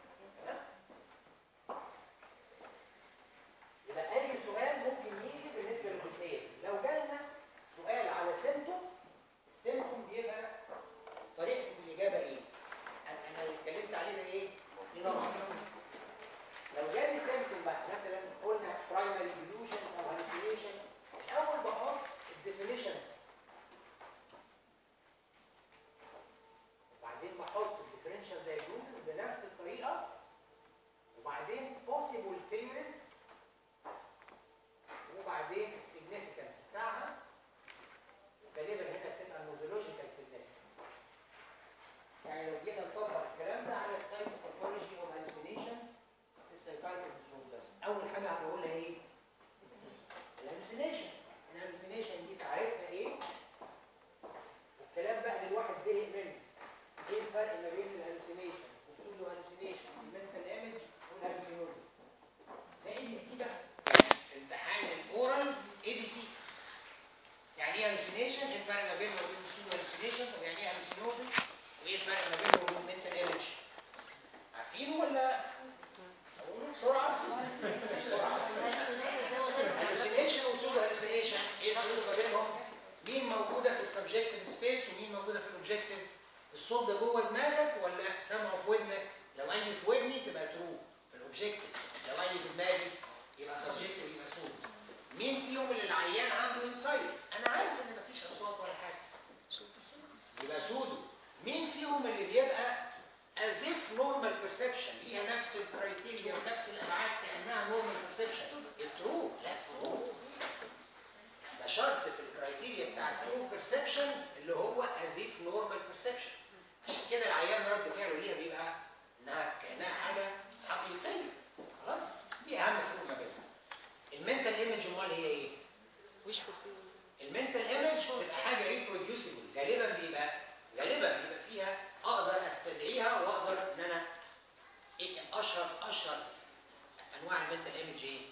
يبقى اي سؤال ممكن يجي بالنسبه للجزئيه دي. لو جالنا سؤال على سيمتوم السيمتوم بيبقى طريقته في الاجابه ايه؟ انا انا اللي اتكلمت عليه ده ايه؟ في نمط لو جالي سيمتوم بقى مثلا قلنا برايمري ديلوجن او هالوسينيشن الاول بحط الديفينيشنز وبعدين بحط الديفرنشال دايجنوستس بنفس الطريقه وبعدين possible theories وبعدين السيجنيفيكانس بتاعها غالبا هنا بتبقى النوزولوجيكال سيجنيفيكانس يعني لو جينا نطبق الكلام ده على السايكوباثولوجي اوف هالوسينيشن في السايكايتري ديسوردرز اول حاجه هنقولها ايه؟ الهالوسينيشن الهالوسينيشن دي تعريفها ايه؟ والكلام بقى للواحد زهق منه ايه الفرق ما بين الهالوسينيشن والسودو هالوسينيشن المنتال ايمج والهالوسينوزس ده اي دي سي بقى في امتحان الاورال اي دي سي يعني ايه هالوسينيشن ايه الفرق ما بينه وبين السودو هالوسينيشن طب يعني ايه هالوسينوزس وايه الفرق ما بينه وبين المنتال ايمج عارفينه ولا اقوله بسرعه بسرعه هالوسينيشن وسودو هالوسينيشن ايه الفروق ما بينهم مين موجوده في السبجكتيف سبيس ومين موجوده في الاوبجكتيف الصوت ده جوه دماغك ولا سامعه في ودنك لو قال لي في ودني تبقى ترو في الاوبجكتيف لو قال لي في دماغي يبقى سبجكتيف يبقى صوت مين فيهم اللي العيان عنده انسايت انا عارف ان مفيش اصوات ولا حاجه يبقى سودو مين فيهم اللي بيبقى as if normal perception ليها نفس الكرايتيريا ونفس الابعاد كانها normal perception الترو لا ترو ده شرط في الكرايتيريا بتاع الترو بيرسبشن اللي هو as if normal perception عشان كده العيان رد فعله ليها بيبقى انها كانها حاجه حقيقيه خلاص دي اهم فروق ما بينهم المنتال ايمج امال هي ايه؟ المنتال ايمج بتبقى حاجه ريبروديوسبل غالبا بيبقى غالبا بيبقى فيها اقدر استدعيها واقدر ان انا إيه اشهر اشهر انواع المنتال ايمج ايه؟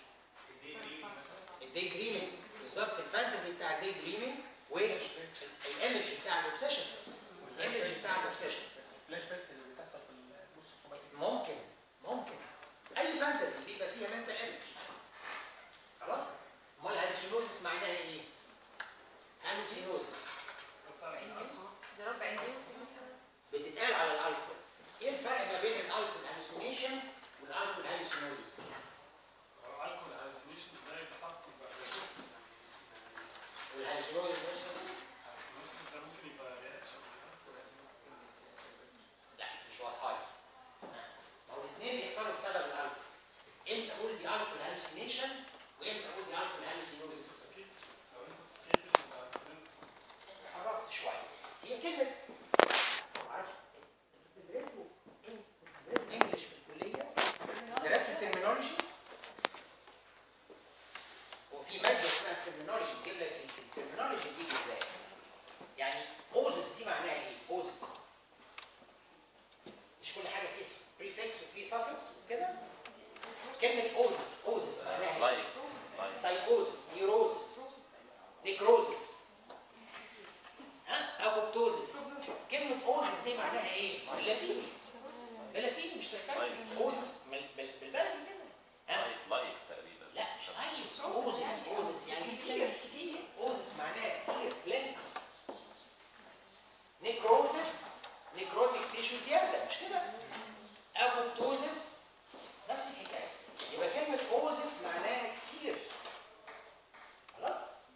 الدي دريمينج بالظبط الفانتزي بتاع الدي دريمينج والايمج بتاع الاوبسيشن الايمج بتاع الاوبسيشن الفلاش باكس اللي بتحصل في النص الخماسي ممكن ممكن اي فانتزي بيبقى فيها منتال ايمج خلاص امال هالوسينوزس معناها ايه هالوسينوزس ضرب اندوس مثلا بتتقال على الالكول ايه الفرق ما بين الالكول هالوسينيشن والالكول هالوسينوزس هو الكول هالوسينيشن ده يبقى صعب تبقى والهالوسينوزس نفسه هالوسينيشن ده ممكن يبقى رياكشن لا مش واضحه لي ما هو الاثنين بيحصلوا بسبب الالكول امتى اقول دي الكول هالوسينيشن وامتى اقول دي الكول هالوسينوزس لو انت سكيتد يبقى هالوسينيشن قربت شويه هي كلمه معرفش انتوا بتدرسوا إيه؟ بتدرسوا انجلش في الكليه درستوا الترمينولوجي هو في ماده اسمها الترمينولوجي بتجيب لك الترمينولوجي بتيجي ازاي يعني اوزس دي معناها ايه اوزس مش كل حاجه فيه بريفكس وفيه سافكس وكده كلمه اوزس اوزس معناها ايه لايك لايك سايكوزس نيوروزس نيكروزس ها ابوبتوزس كلمه اوزس دي معناها ايه باللاتيني باللاتيني مش سايكايتري اوزس بال- بال- بالبلدي كده ها لايك لايك تقريبا لا مش لايك اوزس اوزس يعني كتير اوزس معناها كتير بلنتي نيكروزس نيكروتيك تيشو زياده مش كده ابوبتوزس نفس الحكايه يبقى كلمه اوزس معناها كتير خلاص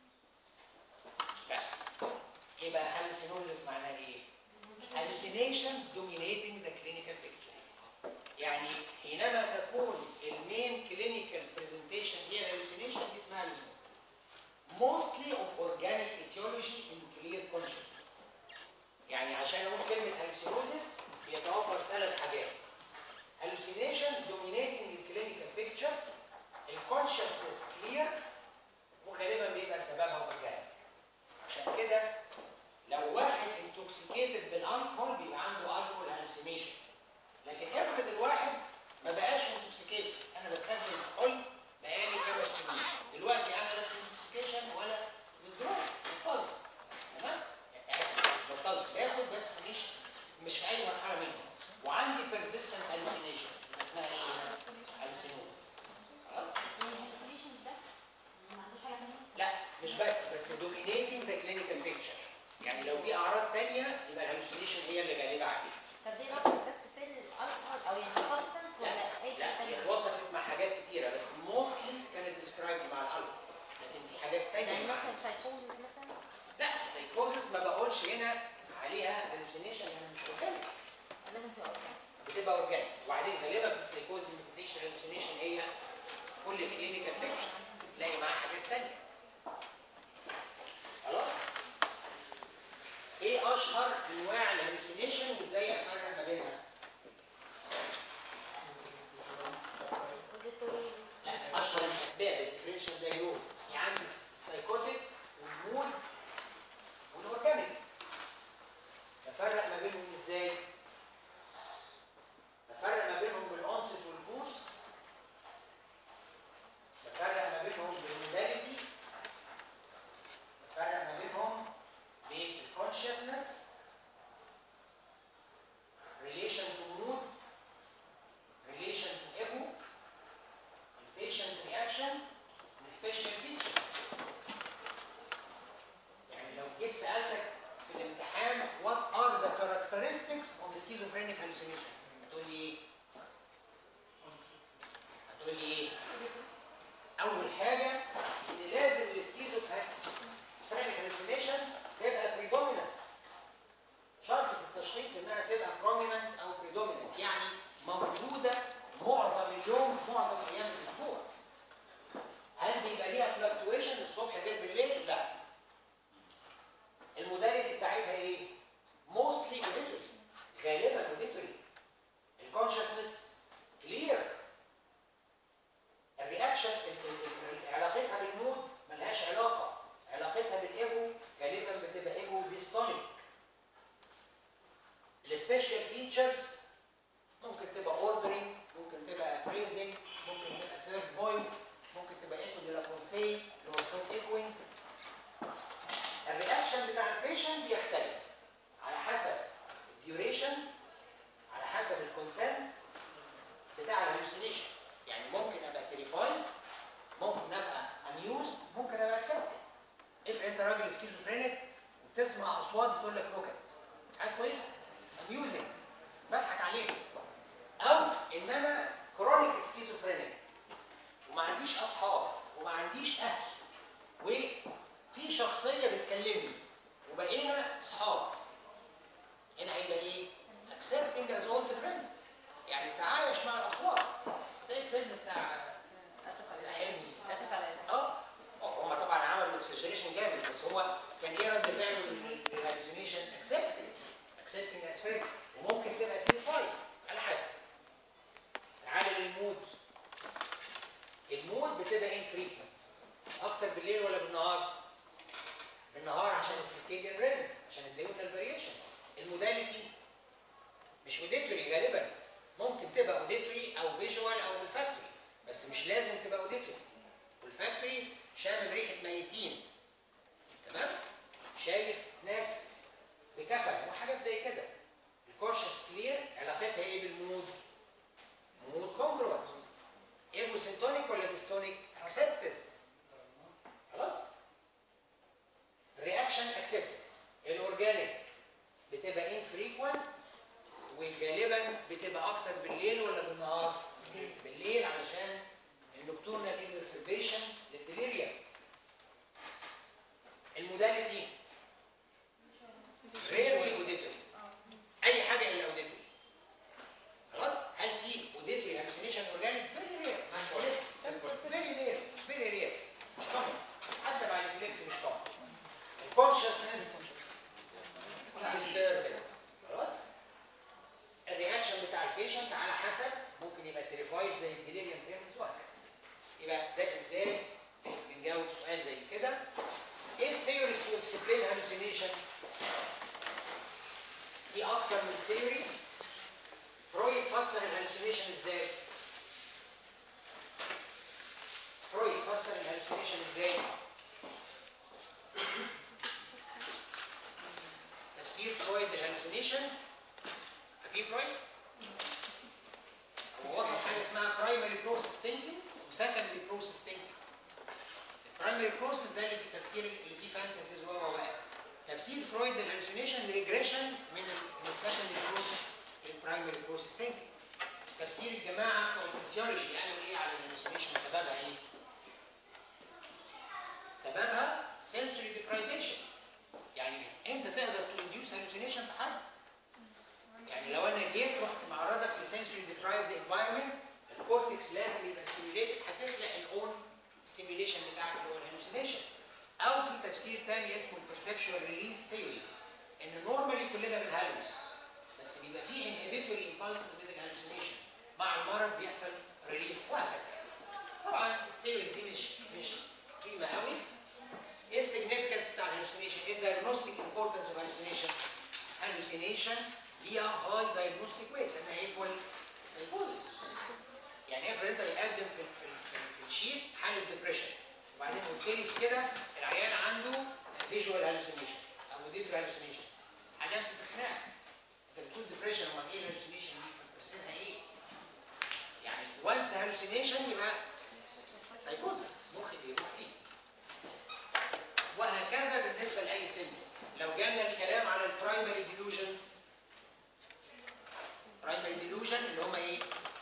ف- يبقى hallucinosis معناها ايه hallucinations dominating the clinical picture يعني حينما تكون mostly of organic etiology in clear consciousness يعني عشان اقول كلمه hallucinosis بيتوفر ثلاث حاجات hallucinations dominating the clinical picture الconsciousness clear وغالبا بيبقى سببها organic عشان كده لو واحد intoxicated بالالكول بيبقى عنده alcohol hallucination لكن افرض الواحد ما بقاش intoxicated انا بستخدم الكحول بقالي خمس سنين دلوقتي انا لا في intoxication ولا withdrawal بطلت تمام؟ آسف، بطلت باخد بس مش مش في اي مرحله منهم وعندي persistent hallucination اسمها ايه؟ hallucinosis خلاص؟ لا مش بس بس dominating the clinical picture يعني لو في اعراض تانية يبقى الهلوسينيشن هي اللي غالبه عليه طب دي رقم بس في الالكحول او يعني سبستنس لا ولا اي لا حاجه هي تانية؟ اتوصفت مع حاجات كتيره بس موستلي كانت ديسكرايبد مع الالكول لكن في حاجات يعني تانية مع ممكن سايكوزس مثلا لا سايكوزس ما بقولش هنا عليها هلوسينيشن يعني مش اورجانيك لازم تبقى أورجانيك. بتبقى اورجانيك وبعدين غالبا في السايكوزس ما بتلاقيش الهلوسينيشن هي كل الكلينيكال بيكتشر تلاقي معاها حاجات تانية خلاص ايه اشهر انواع الهلوسينيشن وازاي افرق ما بينها auditory لا اشهر الاسباب الديفرنشال دايجنوز في عندي السايكوتيك والمود والاورجانيك بفرق ما بينهم ازاي؟ بفرق ما بينهم بالانست والبوس بفرق ما بينهم بالموداليتي بفرق ما بينهم بالكونشسنس relation to mood relation to ego patient reaction and special features يعني لو جيت سألتك في الامتحان what are the characteristics of schizophrenic hallucination هتقول لي ايه؟ هتقول لي ايه؟ أول حاجة إن لازم السكيزوفرينيك hallucination تبقى predominant شرط في التشخيص إنها تبقى prominent أو predominant يعني موجودة معظم اليوم معظم أيام الأسبوع هل بيبقى ليها فلكتويشن الصبح غير بالليل؟ لا. الموداليتي بتاعتها ايه؟ موستلي اوديتوري غالبا اوديتوري. الكونشسنس كلير. الرياكشن علاقتها بالمود ملهاش علاقه. علاقتها بالايجو غالبا بتبقى ايجو ديستونيك. السبيشال فيتشرز ممكن تبقى اوردرنج ممكن تبقى فريزنج ممكن تبقى ثيرد فويس ممكن تبقى ايكو دي لابونسي اللي هو صوت ايكوينج الرياكشن بتاع البيشنت بيختلف على حسب الديوريشن على حسب الكونتنت بتاع الهلوسينيشن يعني ممكن ابقى تريفايد ممكن ابقى اميوزد ممكن ابقى اكسبتد افرض انت راجل سكيزوفرينيك وبتسمع اصوات بتقول لك نكت حاجه كويس اميوزنج بضحك عليك او ان انا كرونيك سكيزوفرينيك وما عنديش اصحاب وما عنديش اهل وفي شخصيه بتكلمني وبقينا اصحاب هنا هيبقى ايه؟ accepting as old friend يعني تعايش مع الاصوات زي الفيلم بتاع اسف على حلمي اسف على اه هم طبعا عملوا اكسجريشن جامد بس هو كان ايه رد فعله للهالوسينيشن accepting accepting as friend وممكن تبقى تريفايد على حسب تعالى للمود المود بتبقى انفريكونت اكتر بالليل ولا بالنهار بالنهار عشان السيركيديان ريزم عشان الديورنال فاريشن الموداليتي مش اوديتوري غالبا ممكن تبقى اوديتوري او فيجوال او olfactory بس مش لازم تبقى اوديتوري olfactory شامل ريحه ميتين تمام شايف ناس بكفن وحاجات زي كده الكونشس كلير علاقتها ايه بالمود مود كونجروت ايجو سنتونيك ولا ديستونيك اكسبتد خلاص رياكشن اكسبتد الاورجانيك بتبقى انفريكوينت وغالبا بتبقى اكتر بالليل ولا بالنهار بالليل علشان النكتورنال اكزاسربيشن للديليريا الموداليتي ريرلي اوديتوري اي حاجه الا اوديتوري خلاص هل في اوديتوري هالوسينيشن اورجانيك فيري رير فيري رير فيري رير يبقى ده ازاي بنجاوب سؤال زي كده ايه الثيوريز تو اكسبلين هالوسينيشن في اكتر من ثيوري فرويد فسر الهالوسينيشن ازاي فرويد فسر الهالوسينيشن ازاي تفسير فرويد للهالوسينيشن فاكرين فرويد هو وصف حاجه اسمها برايمري بروسيس ثينكينج وسكندري بروسيس ثينكينج البرايمري بروسيس ده اللي التفكير اللي فيه فانتسيز و و و تفسير فرويد للهالوسينيشن ريجريشن من من السكندري بروسيس للبرايمري بروسيس ثينكينج تفسير الجماعه بتوع الفسيولوجي قالوا ايه على الهالوسينيشن سببها ايه؟ سببها sensory deprivation يعني انت تقدر تنديوس هالوسينيشن في حد يعني لو انا جيت رحت معرضك لسنسوري ديبرايفد انفايرمنت الكورتكس لازم يبقى ستيميوليتد هتخلق الاون ستيميوليشن بتاعك اللي هو الهلوسينيشن او في تفسير تاني اسمه البرسبشوال ريليز ثيوري ان نورمالي كلنا بنهلوس بس بيبقى فيه انهبيتوري امبالسز من الهلوسينيشن مع المرض بيحصل ريليف وهكذا طبعا الثيوريز دي مش مش قيمه قوي ايه السيجنفكنس بتاع الهلوسينيشن؟ ايه الدايجنوستيك امبورتنس اوف هلوسينيشن؟ هلوسينيشن ليها هاي دايجنوستيك ويت لانها ايكوال سايكوزس يعني افرض انت بتقدم في في في, في الشيت حاله ديبريشن وبعدين قلت لي في كده العيان عنده فيجوال هلوسينيشن او اوديتوري هلوسينيشن هنمسك خناقه انت بتقول ديبريشن امال ايه الهلوسينيشن دي فتفسرها ايه؟ يعني وانس هلوسينيشن يبقى سايكوزس مخي بيروح فيه وهكذا بالنسبه لاي سن لو جالنا الكلام على البرايمري ديلوجن برايمري ديلوجن اللي هم ايه؟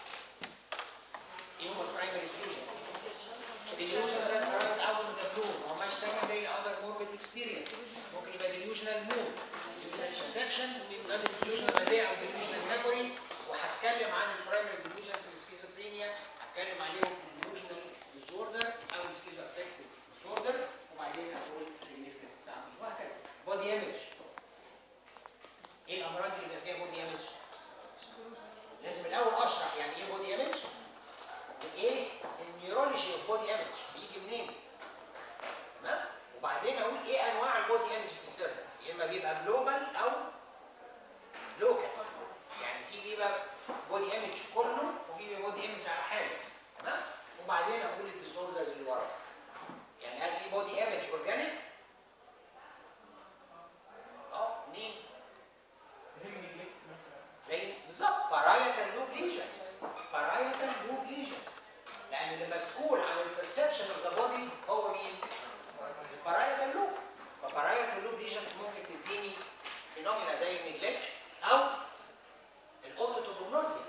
ايه هم البرايمري ديلوجن؟ delusions that arise out of the blue or much secondary other morbid experience ممكن يبقى delusional mood delusional perception sudden delusional idea او delusional memory وهتكلم عن البرايمري delusion في السكيزوفرينيا هتكلم عليهم في delusional disorder او schizoaffective disorder وبعدين هقول significance بتاعهم وهكذا body image ايه الامراض اللي بيبقى فيها body image؟ لازم الاول اشرح يعني ايه body image وايه النيورولوجي اوف بودي ايمج بيجي منين تمام وبعدين اقول ايه انواع البودي ايمج ديستربنس يا اما بيبقى جلوبال او لوكال يعني في بيبقى بودي ايمج كله وفي بيبقى بودي ايمج على حاجه تمام وبعدين اقول الديسوردرز اللي ورا يعني هل في بودي ايمج اورجانيك اه منين زي بالظبط بارايتال لوب ليجنز بارايتال لوب ليجنز لان اللي مسؤول عن البرسبشن اوف ذا بودي هو مين؟ البارايتال لوب فبارايتال لوب ليجنز ممكن تديني فينومينا زي النجلكت او الاوتوتوبونوزيا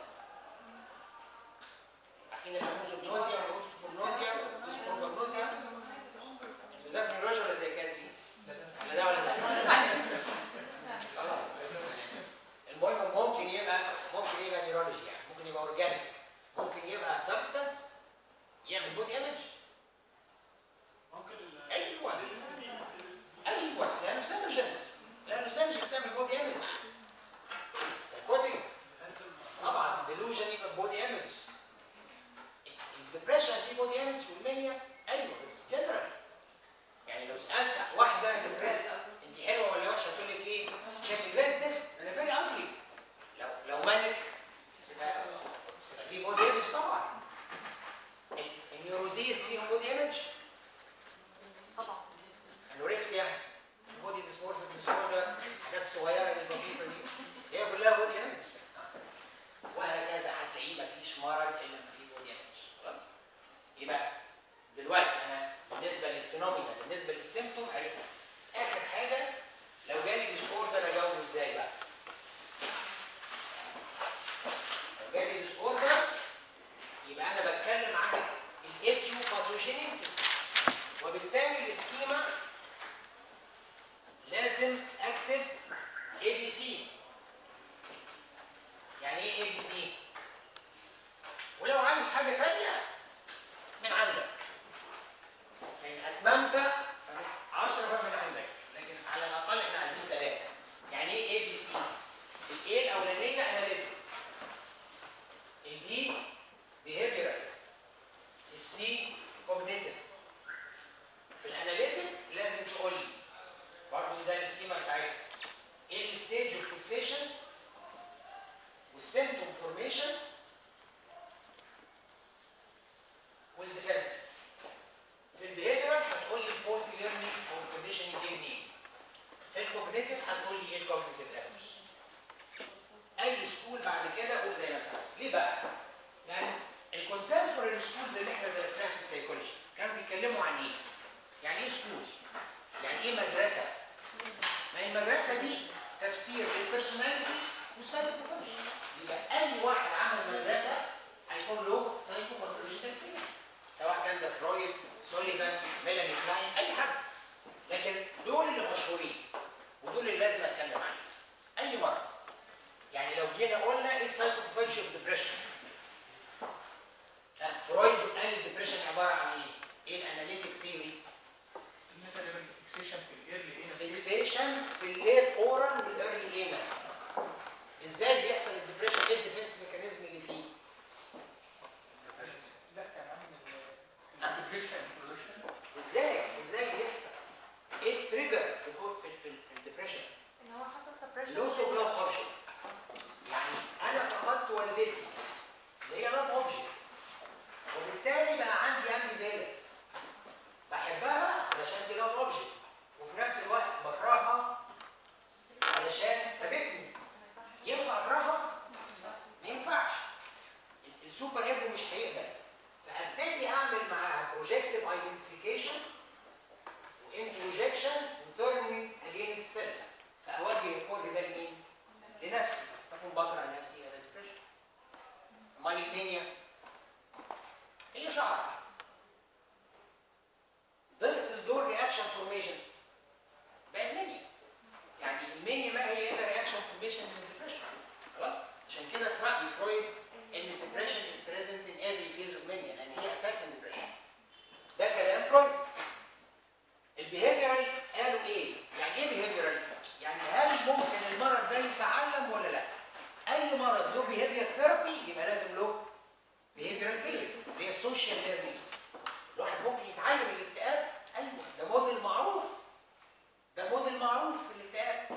عارفين الاموزوبنوزيا والاوتوتوبونوزيا والديسبروبونوزيا بذاكر نيورولوجيا ولا سايكاتري؟ لا ده ولا ده؟ خلاص المهم ممكن يبقى ممكن يبقى نيورولوجي يعني ممكن يبقى اورجانيك ممكن يبقى سبستانس يعمل بودي ايمج ممكن ال ايوه LSD ايوه لانه سينرجنس لانه سينرجنس بتعمل بودي ايمج سايكوتيك طبعا ديلوجن يبقى بودي ايمج الدبريشن فيه بودي ايمج والمانيا ايوه بس جنرال يعني لو سالت واحده ديبريس انت حلوه ولا وحشه تقول لك ايه؟ شكلي زي الزفت انا فيري اجلي لو لو مانك يبقى يبقى في بودي ايمج طبعا ال- النيوروزيس فيهم بودي ايمج طبعا انوركسيا بودي ديسبورتر ديسوردر الحاجات الصغيره البسيطه دي هي كلها بودي ايمج وهكذا هتلاقيه مفيش مرض الا ما فيه بودي ايمج خلاص يبقى دلوقتي انا بالنسبه للفينومينا بالنسبه للسيمتوم عرفنا اخر حاجه لو جالي ديسوردر اجاوبه ازاي بقى لو جالي ديسوردر يبقى انا بتكلم عن الايتيو باثوجينيسيس وبالتالي السكيما لازم اكتب اي بي سي يعني ايه اي بي سي ولو عايز حاجه ثانيه من عندك فإن أتممت 10 فما بيتكلموا عن ايه؟ يعني ايه سكول؟ يعني ايه مدرسه؟ ما هي المدرسه دي تفسير للبيرسوناليتي والسايكوباثولوجي يبقى اي واحد عمل مدرسه هيكون له سايكوباثولوجيكال فيلم سواء كان ده فرويد سوليفان ميلاني كلاين اي حد لكن دول اللي مشهورين ودول اللي لازم اتكلم عليهم اي مره يعني لو جينا قلنا ايه السايكوباثولوجي اوف ديبريشن فرويد قال الديبريشن عباره عن ايه؟ ايه الاناليتيك ثيوري؟ تقريبا فيكسيشن في الايرلي هنا فيكسيشن في الليت اورال والايرلي ايمن ازاي بيحصل الديبريشن ايه الديفنس ميكانيزم اللي فيه؟ لا كان عامل البروجيكشن انترودكشن ازاي ازاي بيحصل؟ ايه التريجر في الكو- في في, في الديبريشن؟ ان هو حصل سبريشن لوس اوف لاف اوبجكت يعني انا فقدت والدتي اللي هي لاف اوبجكت وبالتالي بقى عندي امبي فيلنس بحبها علشان دي لاف اوبجكت وفي نفس الوقت بكرهها علشان سابتني ينفع اكرهها؟ ما ينفعش ال- السوبر ايجو مش هيقبل فابتدي اعمل معاها بروجكتيف ايدنتيفيكيشن وانتروجكشن وتيرن اجينست سيلف فاوجه الكود ده لمين؟ لنفسي اكون بكره نفسي هذا ديبريشن امال المانيا هي شعر ضفت الدور رياكشن فورميشن بقت مانيا يعني المانيا ما هي الا رياكشن فورميشن من الديبريشن خلاص عشان كده في راي فرويد ان الديبريشن از بريزنت ان every phase of mania لان هي اساسا ديبريشن ده كلام فرويد البيهيفيرال قالوا ايه؟ يعني ايه بيهيفيرال؟ يعني هل ممكن المرض ده يتعلم ولا لا؟ اي مرض له بيهيفير ثيرابي يبقى لازم له بيهيفيرال ثيرابي اللي هي السوشيال ليرنينج الواحد ممكن يتعلم الاكتئاب ايوه ده موديل معروف ده موديل معروف في الاكتئاب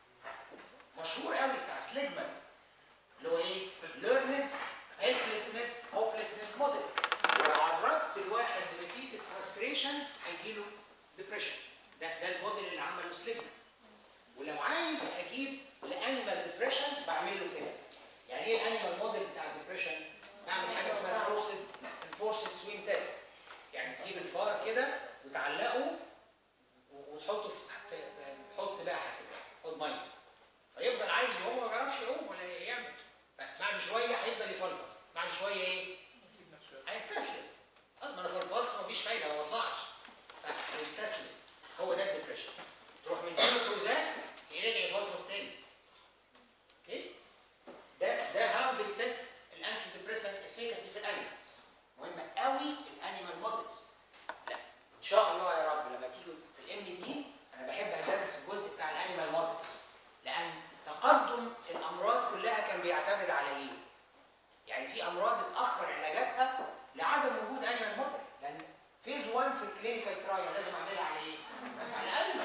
مشهور قوي بتاع سليجمان اللي هو ايه؟ ليرند هيلفلسنس هوبلسنس موديل لو عرضت الواحد ريبيتد فرستريشن هيجيله ديبريشن ده ده الموديل اللي عمله سليجمان ولو عايز اجيب لانيمال ديبريشن بعمل له كده يعني ايه الانيمال موديل بتاع الديبريشن بعمل حاجه اسمها فورسد الفورسد سويم تيست يعني تجيب الفار كده وتعلقه و- وتحطه في في- في حوض سباحه كده حوض ميه فيفضل عايز يعوم ما بيعرفش يعوم ولا يعمل بعد شويه هيفضل يفلفص بعد شويه ايه؟ هيستسلم خلاص ما انا فلفصت مفيش فايده ما بطلعش هيستسلم هو ده الديبريشن تروح مديله كروزات يرجع يفلفص تاني اوكي ده ده هاو بتست الانتي ديبريسنت افيكاسي في الانيمالز مهمه قوي الانيمال مودلز لا ان شاء الله يا رب لما تيجوا في الام دي انا بحب ادرس الجزء بتاع الانيمال مودلز لان تقدم الامراض كلها كان بيعتمد على ايه؟ يعني في امراض اتاخر علاجاتها لعدم وجود انيمال موديل لان فيز 1 في الكلينيكال ترايل لازم اعملها على ايه؟ على انيمال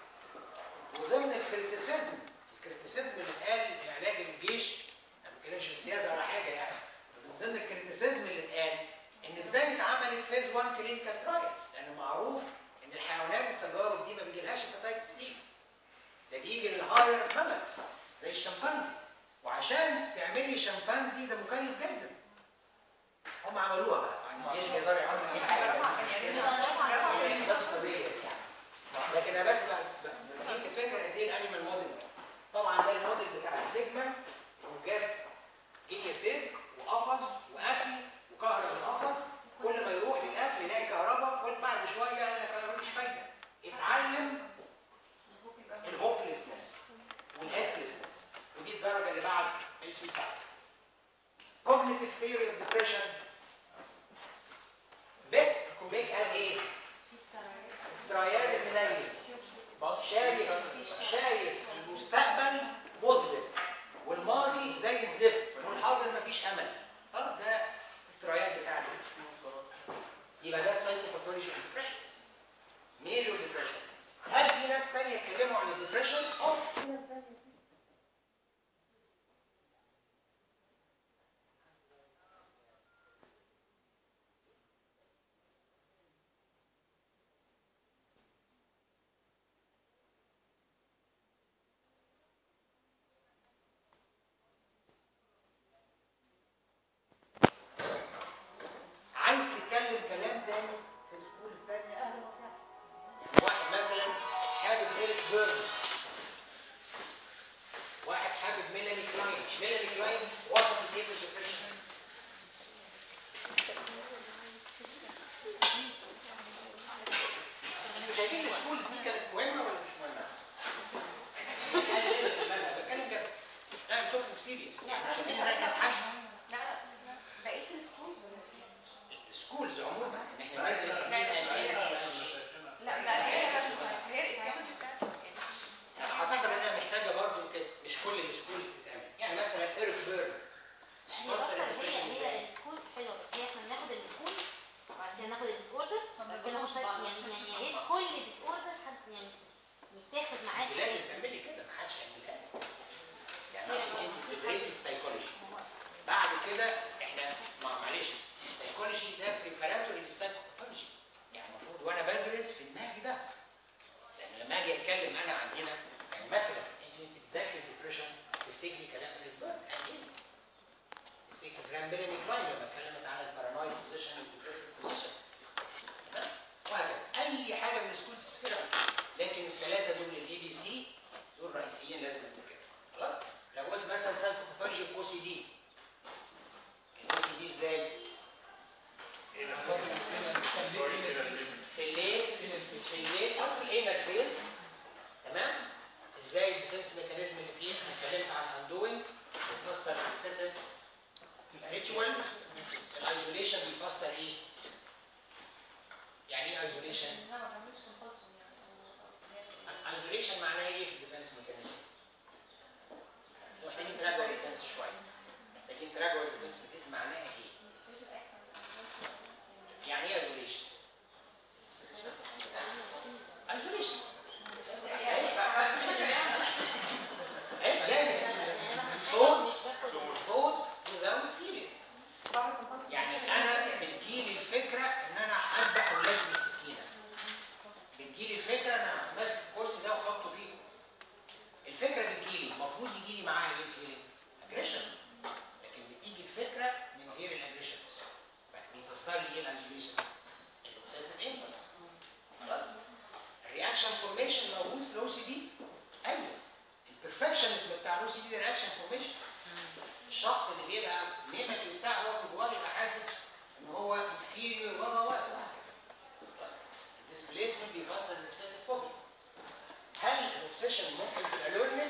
وضمن الكريتيسيزم الكريتيسيزم اللي اتقال في علاج الجيش انا ما بتكلمش في السياسه ولا حاجه يعني بس من ضمن الكريتيسيزم اللي اتقال ان ازاي اتعملت فيز 1 كلينيكال ترايل لانه معروف ان الحيوانات التجارب دي ما بيجيلهاش هيباتيتس سي ده بيجي للهاير مامتس زي الشمبانزي وعشان تعملي شمبانزي ده مكلف جدا هم عملوها بقى يعني ايش بيقدروا يعملوا اي حاجه ده اقتصاديه يعني لكن انا بس ب- ب- بديك فكره قد ايه الانيمال موديل طبعا ده الموديل بتاع ستيجما وجاب جيني بيج وقفص واكل وكهرب القفص كل ما يروح للاكل يلاقي كهرباء كل بعد شويه قال لك انا مفيش فايده اتعلم الهوبلسنس والهيلبلسنس ودي الدرجه اللي بعد السوسايد cognitive theory of depression بيك بيك قال ايه؟ ترياد المنيل شايف شايف المستقبل مظلم والماضي زي الزفت والحاضر مفيش امل خلاص ده الترياد بتاع يبقى ده سايكوباثولوجي ديبريشن ميجور ديبريشن هل في ناس تانية اتكلموا عن الديبريشن؟ اه في ناس تانية عايز تتكلم كلام تاني في السكولز بيرن واحد حابب ميلاني كلاين ميلاني كلاين وصفت ايه في الديبريشن انتوا شايفين السكولز دي كانت مهمه ولا مش مهمه؟ انا بتكلم كده لا I'm talking serious يعني مش شايفين انها كانت حشو لا لا بقية السكولز ولا السكولز عموما ان احنا ندرس لا، لا، لا لا هي بس هي الايديولوجي بتاعتها يعني اعتقد انها محتاجه برضه ت- مش كل السكولز تتعمل يعني مثلا ايريك بيرن هي فصل اصلا الديبريشن هي ازاي هي السكولز حلوه بس هي احنا بناخد السكولز وبعد كده ناخد الديسوردر وبعد كده ناخد يعني يعني يا ريت كل ديسوردر حد يعني يتاخد معاه انت لازم تعملي كده ما حدش يعملها لك. يعني اصل انت بتدرسي السايكولوجي بعد كده احنا ما معلش السايكولوجي ده بريباراتوري للسايكوباثولوجي يعني المفروض وانا بدرس في دماغي ده لان لما اجي اتكلم انا عن هنا يعني مثلا انت انت بتذاكري الديبريشن تفتكري كلام البيرن قال ايه؟ تفتكري كلام بيلاني كلاين لما اتكلمت عن البارانويد بوزيشن والديبريسيف بوزيشن وهكذا اي حاجه من السكولز تفتكرها لكن الثلاثه دول الاي بي سي دول رئيسيين لازم نفتكرهم خلاص لو قلت مثلا سايكوباثولوجي الاو سي دي الاو سي دي ازاي في الليل في الليل او في الانر فيز تمام ازاي الديفنس ميكانيزم اللي فيه انا اتكلمت عن اندوينج بتفسر الاوبسيسيف ريتشوالز الايزوليشن بيفسر ايه يعني ايه ايزوليشن لا ما تعملش كونفوتشن يعني ايزوليشن معناه ايه في الديفنس ميكانيزم محتاجين تراجعوا الديفنس شويه محتاجين تراجعوا الديفنس ميكانيزم معناها ايه يعني ايه ايزوليشن ايزوليشن ايه جاي صوت صوت without feeling يعني انا بتجيلي الفكره ان انا هذبح اولادي بالسكينه بتجيلي الفكره ان انا ماسك الكرسي ده وحطه فيه الفكره بتجيلي المفروض يجيلي معاها ايه الفيلينج اجريشن لكن بتيجي الفكره من غير الاجريشن بيفسر لي ايه الاجريشن الاوبسيسيف امبلس خلاص الرياكشن فورميشن موجود في الاو سي دي ايوه البرفكشنزم بتاع الاو سي دي رياكشن فورميشن الشخص اللي بيبقى نيمتي بتاعه هو من جواه يبقى حاسس ان هو انفيريور و و وهكذا خلاص الديسبليسمنت بيفسر الاوبسيسيف فوبيا هل الاوبسيشن ممكن تبقى ليرنينج؟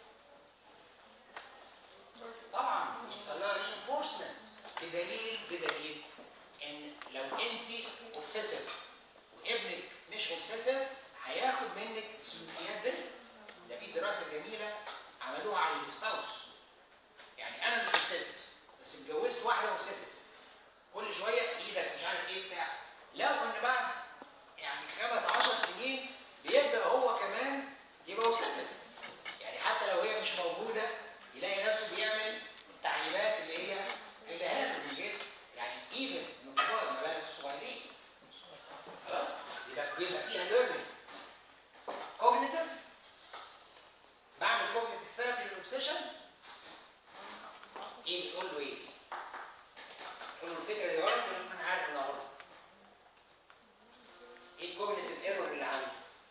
طبعا يحصل لها رينفورسمنت بدليل بدليل ان لو انت اوبسيسيف وابنك مش اوبسيسيف هياخد منك السلوكيات دي ده في دراسه جميله عملوها على السباوس يعني انا مش اوبسيسيف بس اتجوزت واحده اوبسيسيف كل شويه ايدك مش عارف ايه بتاع لو ان بعد يعني خمس عشر سنين بيبدا هو كمان يبقى اوبسيسيف يعني حتى لو هي مش موجوده يلاقي نفسه بيعمل التعليمات اللي هي اللي هي من غير يعني ايفن من كبار ما بالك الصغيرين خلاص يبقى بيبقى فيها ليرنينج كوجنيتيف بعمل كوجنيتيف ثيرابي للاوبسيشن ايه بتقول له ايه؟ تقول له الفكره دي غلط يقول لك انا عارف انها غلط ايه الكوجنيتيف ايرور اللي عندي؟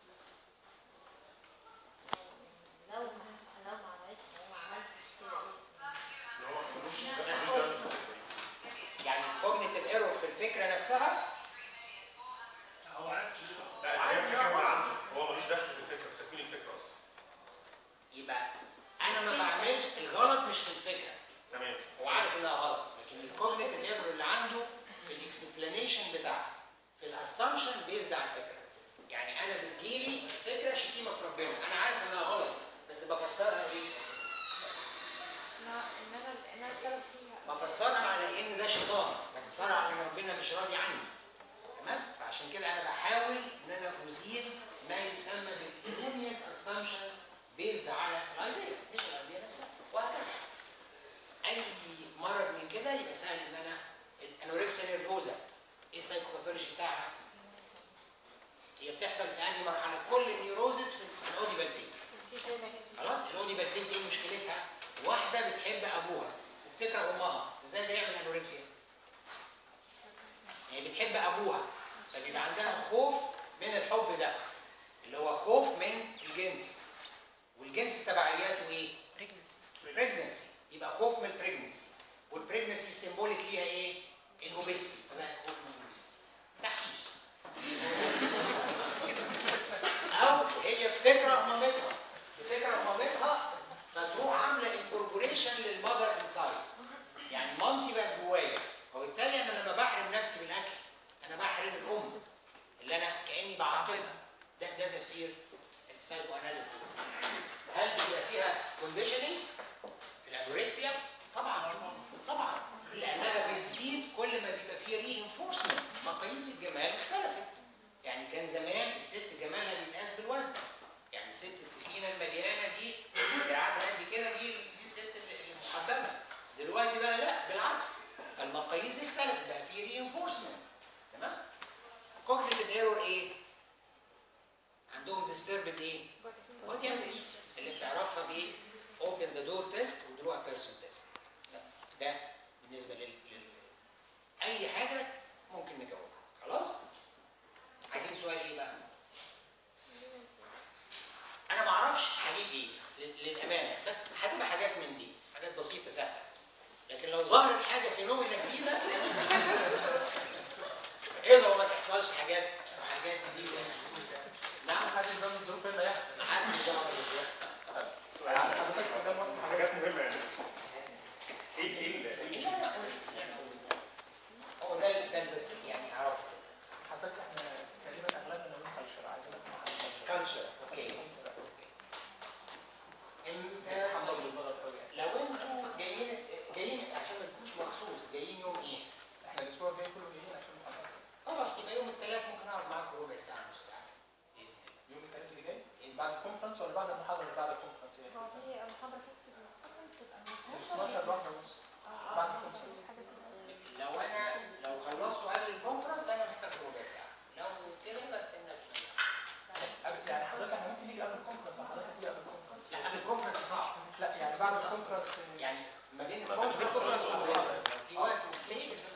لو ما لو ما عملتش لو ما عملتش كده ايه اللي هو ملوش ملوش دعوة بالفكرة. يعني الكوجنيتيف ايرور في الفكره نفسها هو عارف لا هي الفكره هو عنده هو ملوش دخل في الفكره في تكوين الفكره اصلا يبقى انا ما بعملش الغلط مش في الفكره تمام هو عارف انها غلط لكن الكوجنيتيف ايرور اللي عنده في الاكسبلانيشن بتاعه في الاسامبشن بيزد على الفكره يعني انا بتجيلي الفكره شتيمه في ربنا انا عارف انها غلط بس بفسرها ايه؟ لا ان انا ان انا السبب فيها بفسرها على ان ده شيطان بفسرها على ان ربنا مش راضي عني تمام فعشان كده انا بحاول ان انا ازيل ما يسمى بالإيرونيوس assumptions بيزد على الايديا مش الايديا نفسها وهكذا اي مرض من كده يبقى سهل ان انا الانوركسيا نيرفوزا ايه السايكوباثولوجي بتاعها؟ هي بتحصل في انهي مرحله؟ كل النيوروزس في الاوديبال فيز خلاص الاوديبال فيز ايه مشكلتها؟ واحده بتحب ابوها وبتكره امها ازاي ده يعمل انوركسيا؟ هي بتحب ابوها فبيبقى عندها خوف من الحب ده اللي هو خوف من الجنس والجنس تبعياته ايه؟ بريجنسي يبقى خوف من البريجنسي والبريجنسي سيمبوليك ليها ايه؟ الاوبيستي فبقى خوف من الاوبيستي تحشيش او هي بتكره مامتها بتكره مامتها فتروح عامله انكوربوريشن للمذر انسايد يعني مامتي بقت جوايا وبالتالي انا لما بحرم نفسي من الاكل انا بحرم الام اللي انا كاني بعاقبها ده ده تفسير السايكو اناليسيس هل بيبقى فيها كونديشننج الانوركسيا طبعا طبعا لانها بتزيد كل ما بيبقى فيه ري انفورسمنت مقاييس الجمال اختلفت يعني كان زمان الست جمالها بيتقاس بالوزن يعني الست التخينه المليانه دي دراعاتها قد كده دي دي الست اللي- المحببه دلوقتي بقى لا بالعكس المقاييس اختلفت بقى في ري انفورسمنت تمام كوجنيتيف ايرور ايه؟ عندهم disturbed ايه؟ بودي اللي بتعرفها بايه؟ open the door test و draw a person test ده, ده بالنسبه لل, لل... اي حاجه ممكن نجاوبها خلاص؟ عايزين سؤال ايه بقى؟ انا ما اعرفش هجيب ايه لل- للامانه بس هتبقى حاجات من دي حاجات بسيطه سهله لكن لو ظهرت حاجه فينومينا جديده ايه ده وما تحصلش حاجات حاجات جديده نعم حد نظام الظروف ايه اللي هيحصل محدش دعوه بالظروف. سؤال يعني حضرتك قدام واحد حاجات مهمه يعني ايه ايه ال- لا، لا، هو ده ده بس يعني اعرف حضرتك احنا تقريبا اغلبنا لو انت الشرع عايزين نفهم عن الكالتشر. كالتشر اوكي امتى حضرتك بالغلط قوي يعني لو انتوا جايين جايين عشان ما تكونوش مخصوص جايين يوم ايه؟ احنا الاسبوع الجاي كله جايين عشان محاضرات خلاص يبقى يوم الثلاث ممكن اقعد معاكم ربع ساعه نص ساعه باذن الله يوم الثلاث اللي جاي بعد الكونفرنس ولا بعد المحاضره اللي بعد الكونفرنس يعني هو في محاضرة فيكس في السكن بتبقى من من 12 12 لواحدة ونص بعد الكونفرنس حاجة كده لو انا لو خلصتوا قبل الكونفرنس انا محتاج ربع ساعه لو كده بستنى قبل- يعني حضرتك احنا ممكن نيجي قبل الكونفرنس أو حضرتك تيجي قبل الكونفرنس لا قبل الكونفرنس صعب لا يعني بعد الكونفرنس يعني ما بين ما بين الكونفرنس الكونفرنس والمحاضره لو في وقت اوكي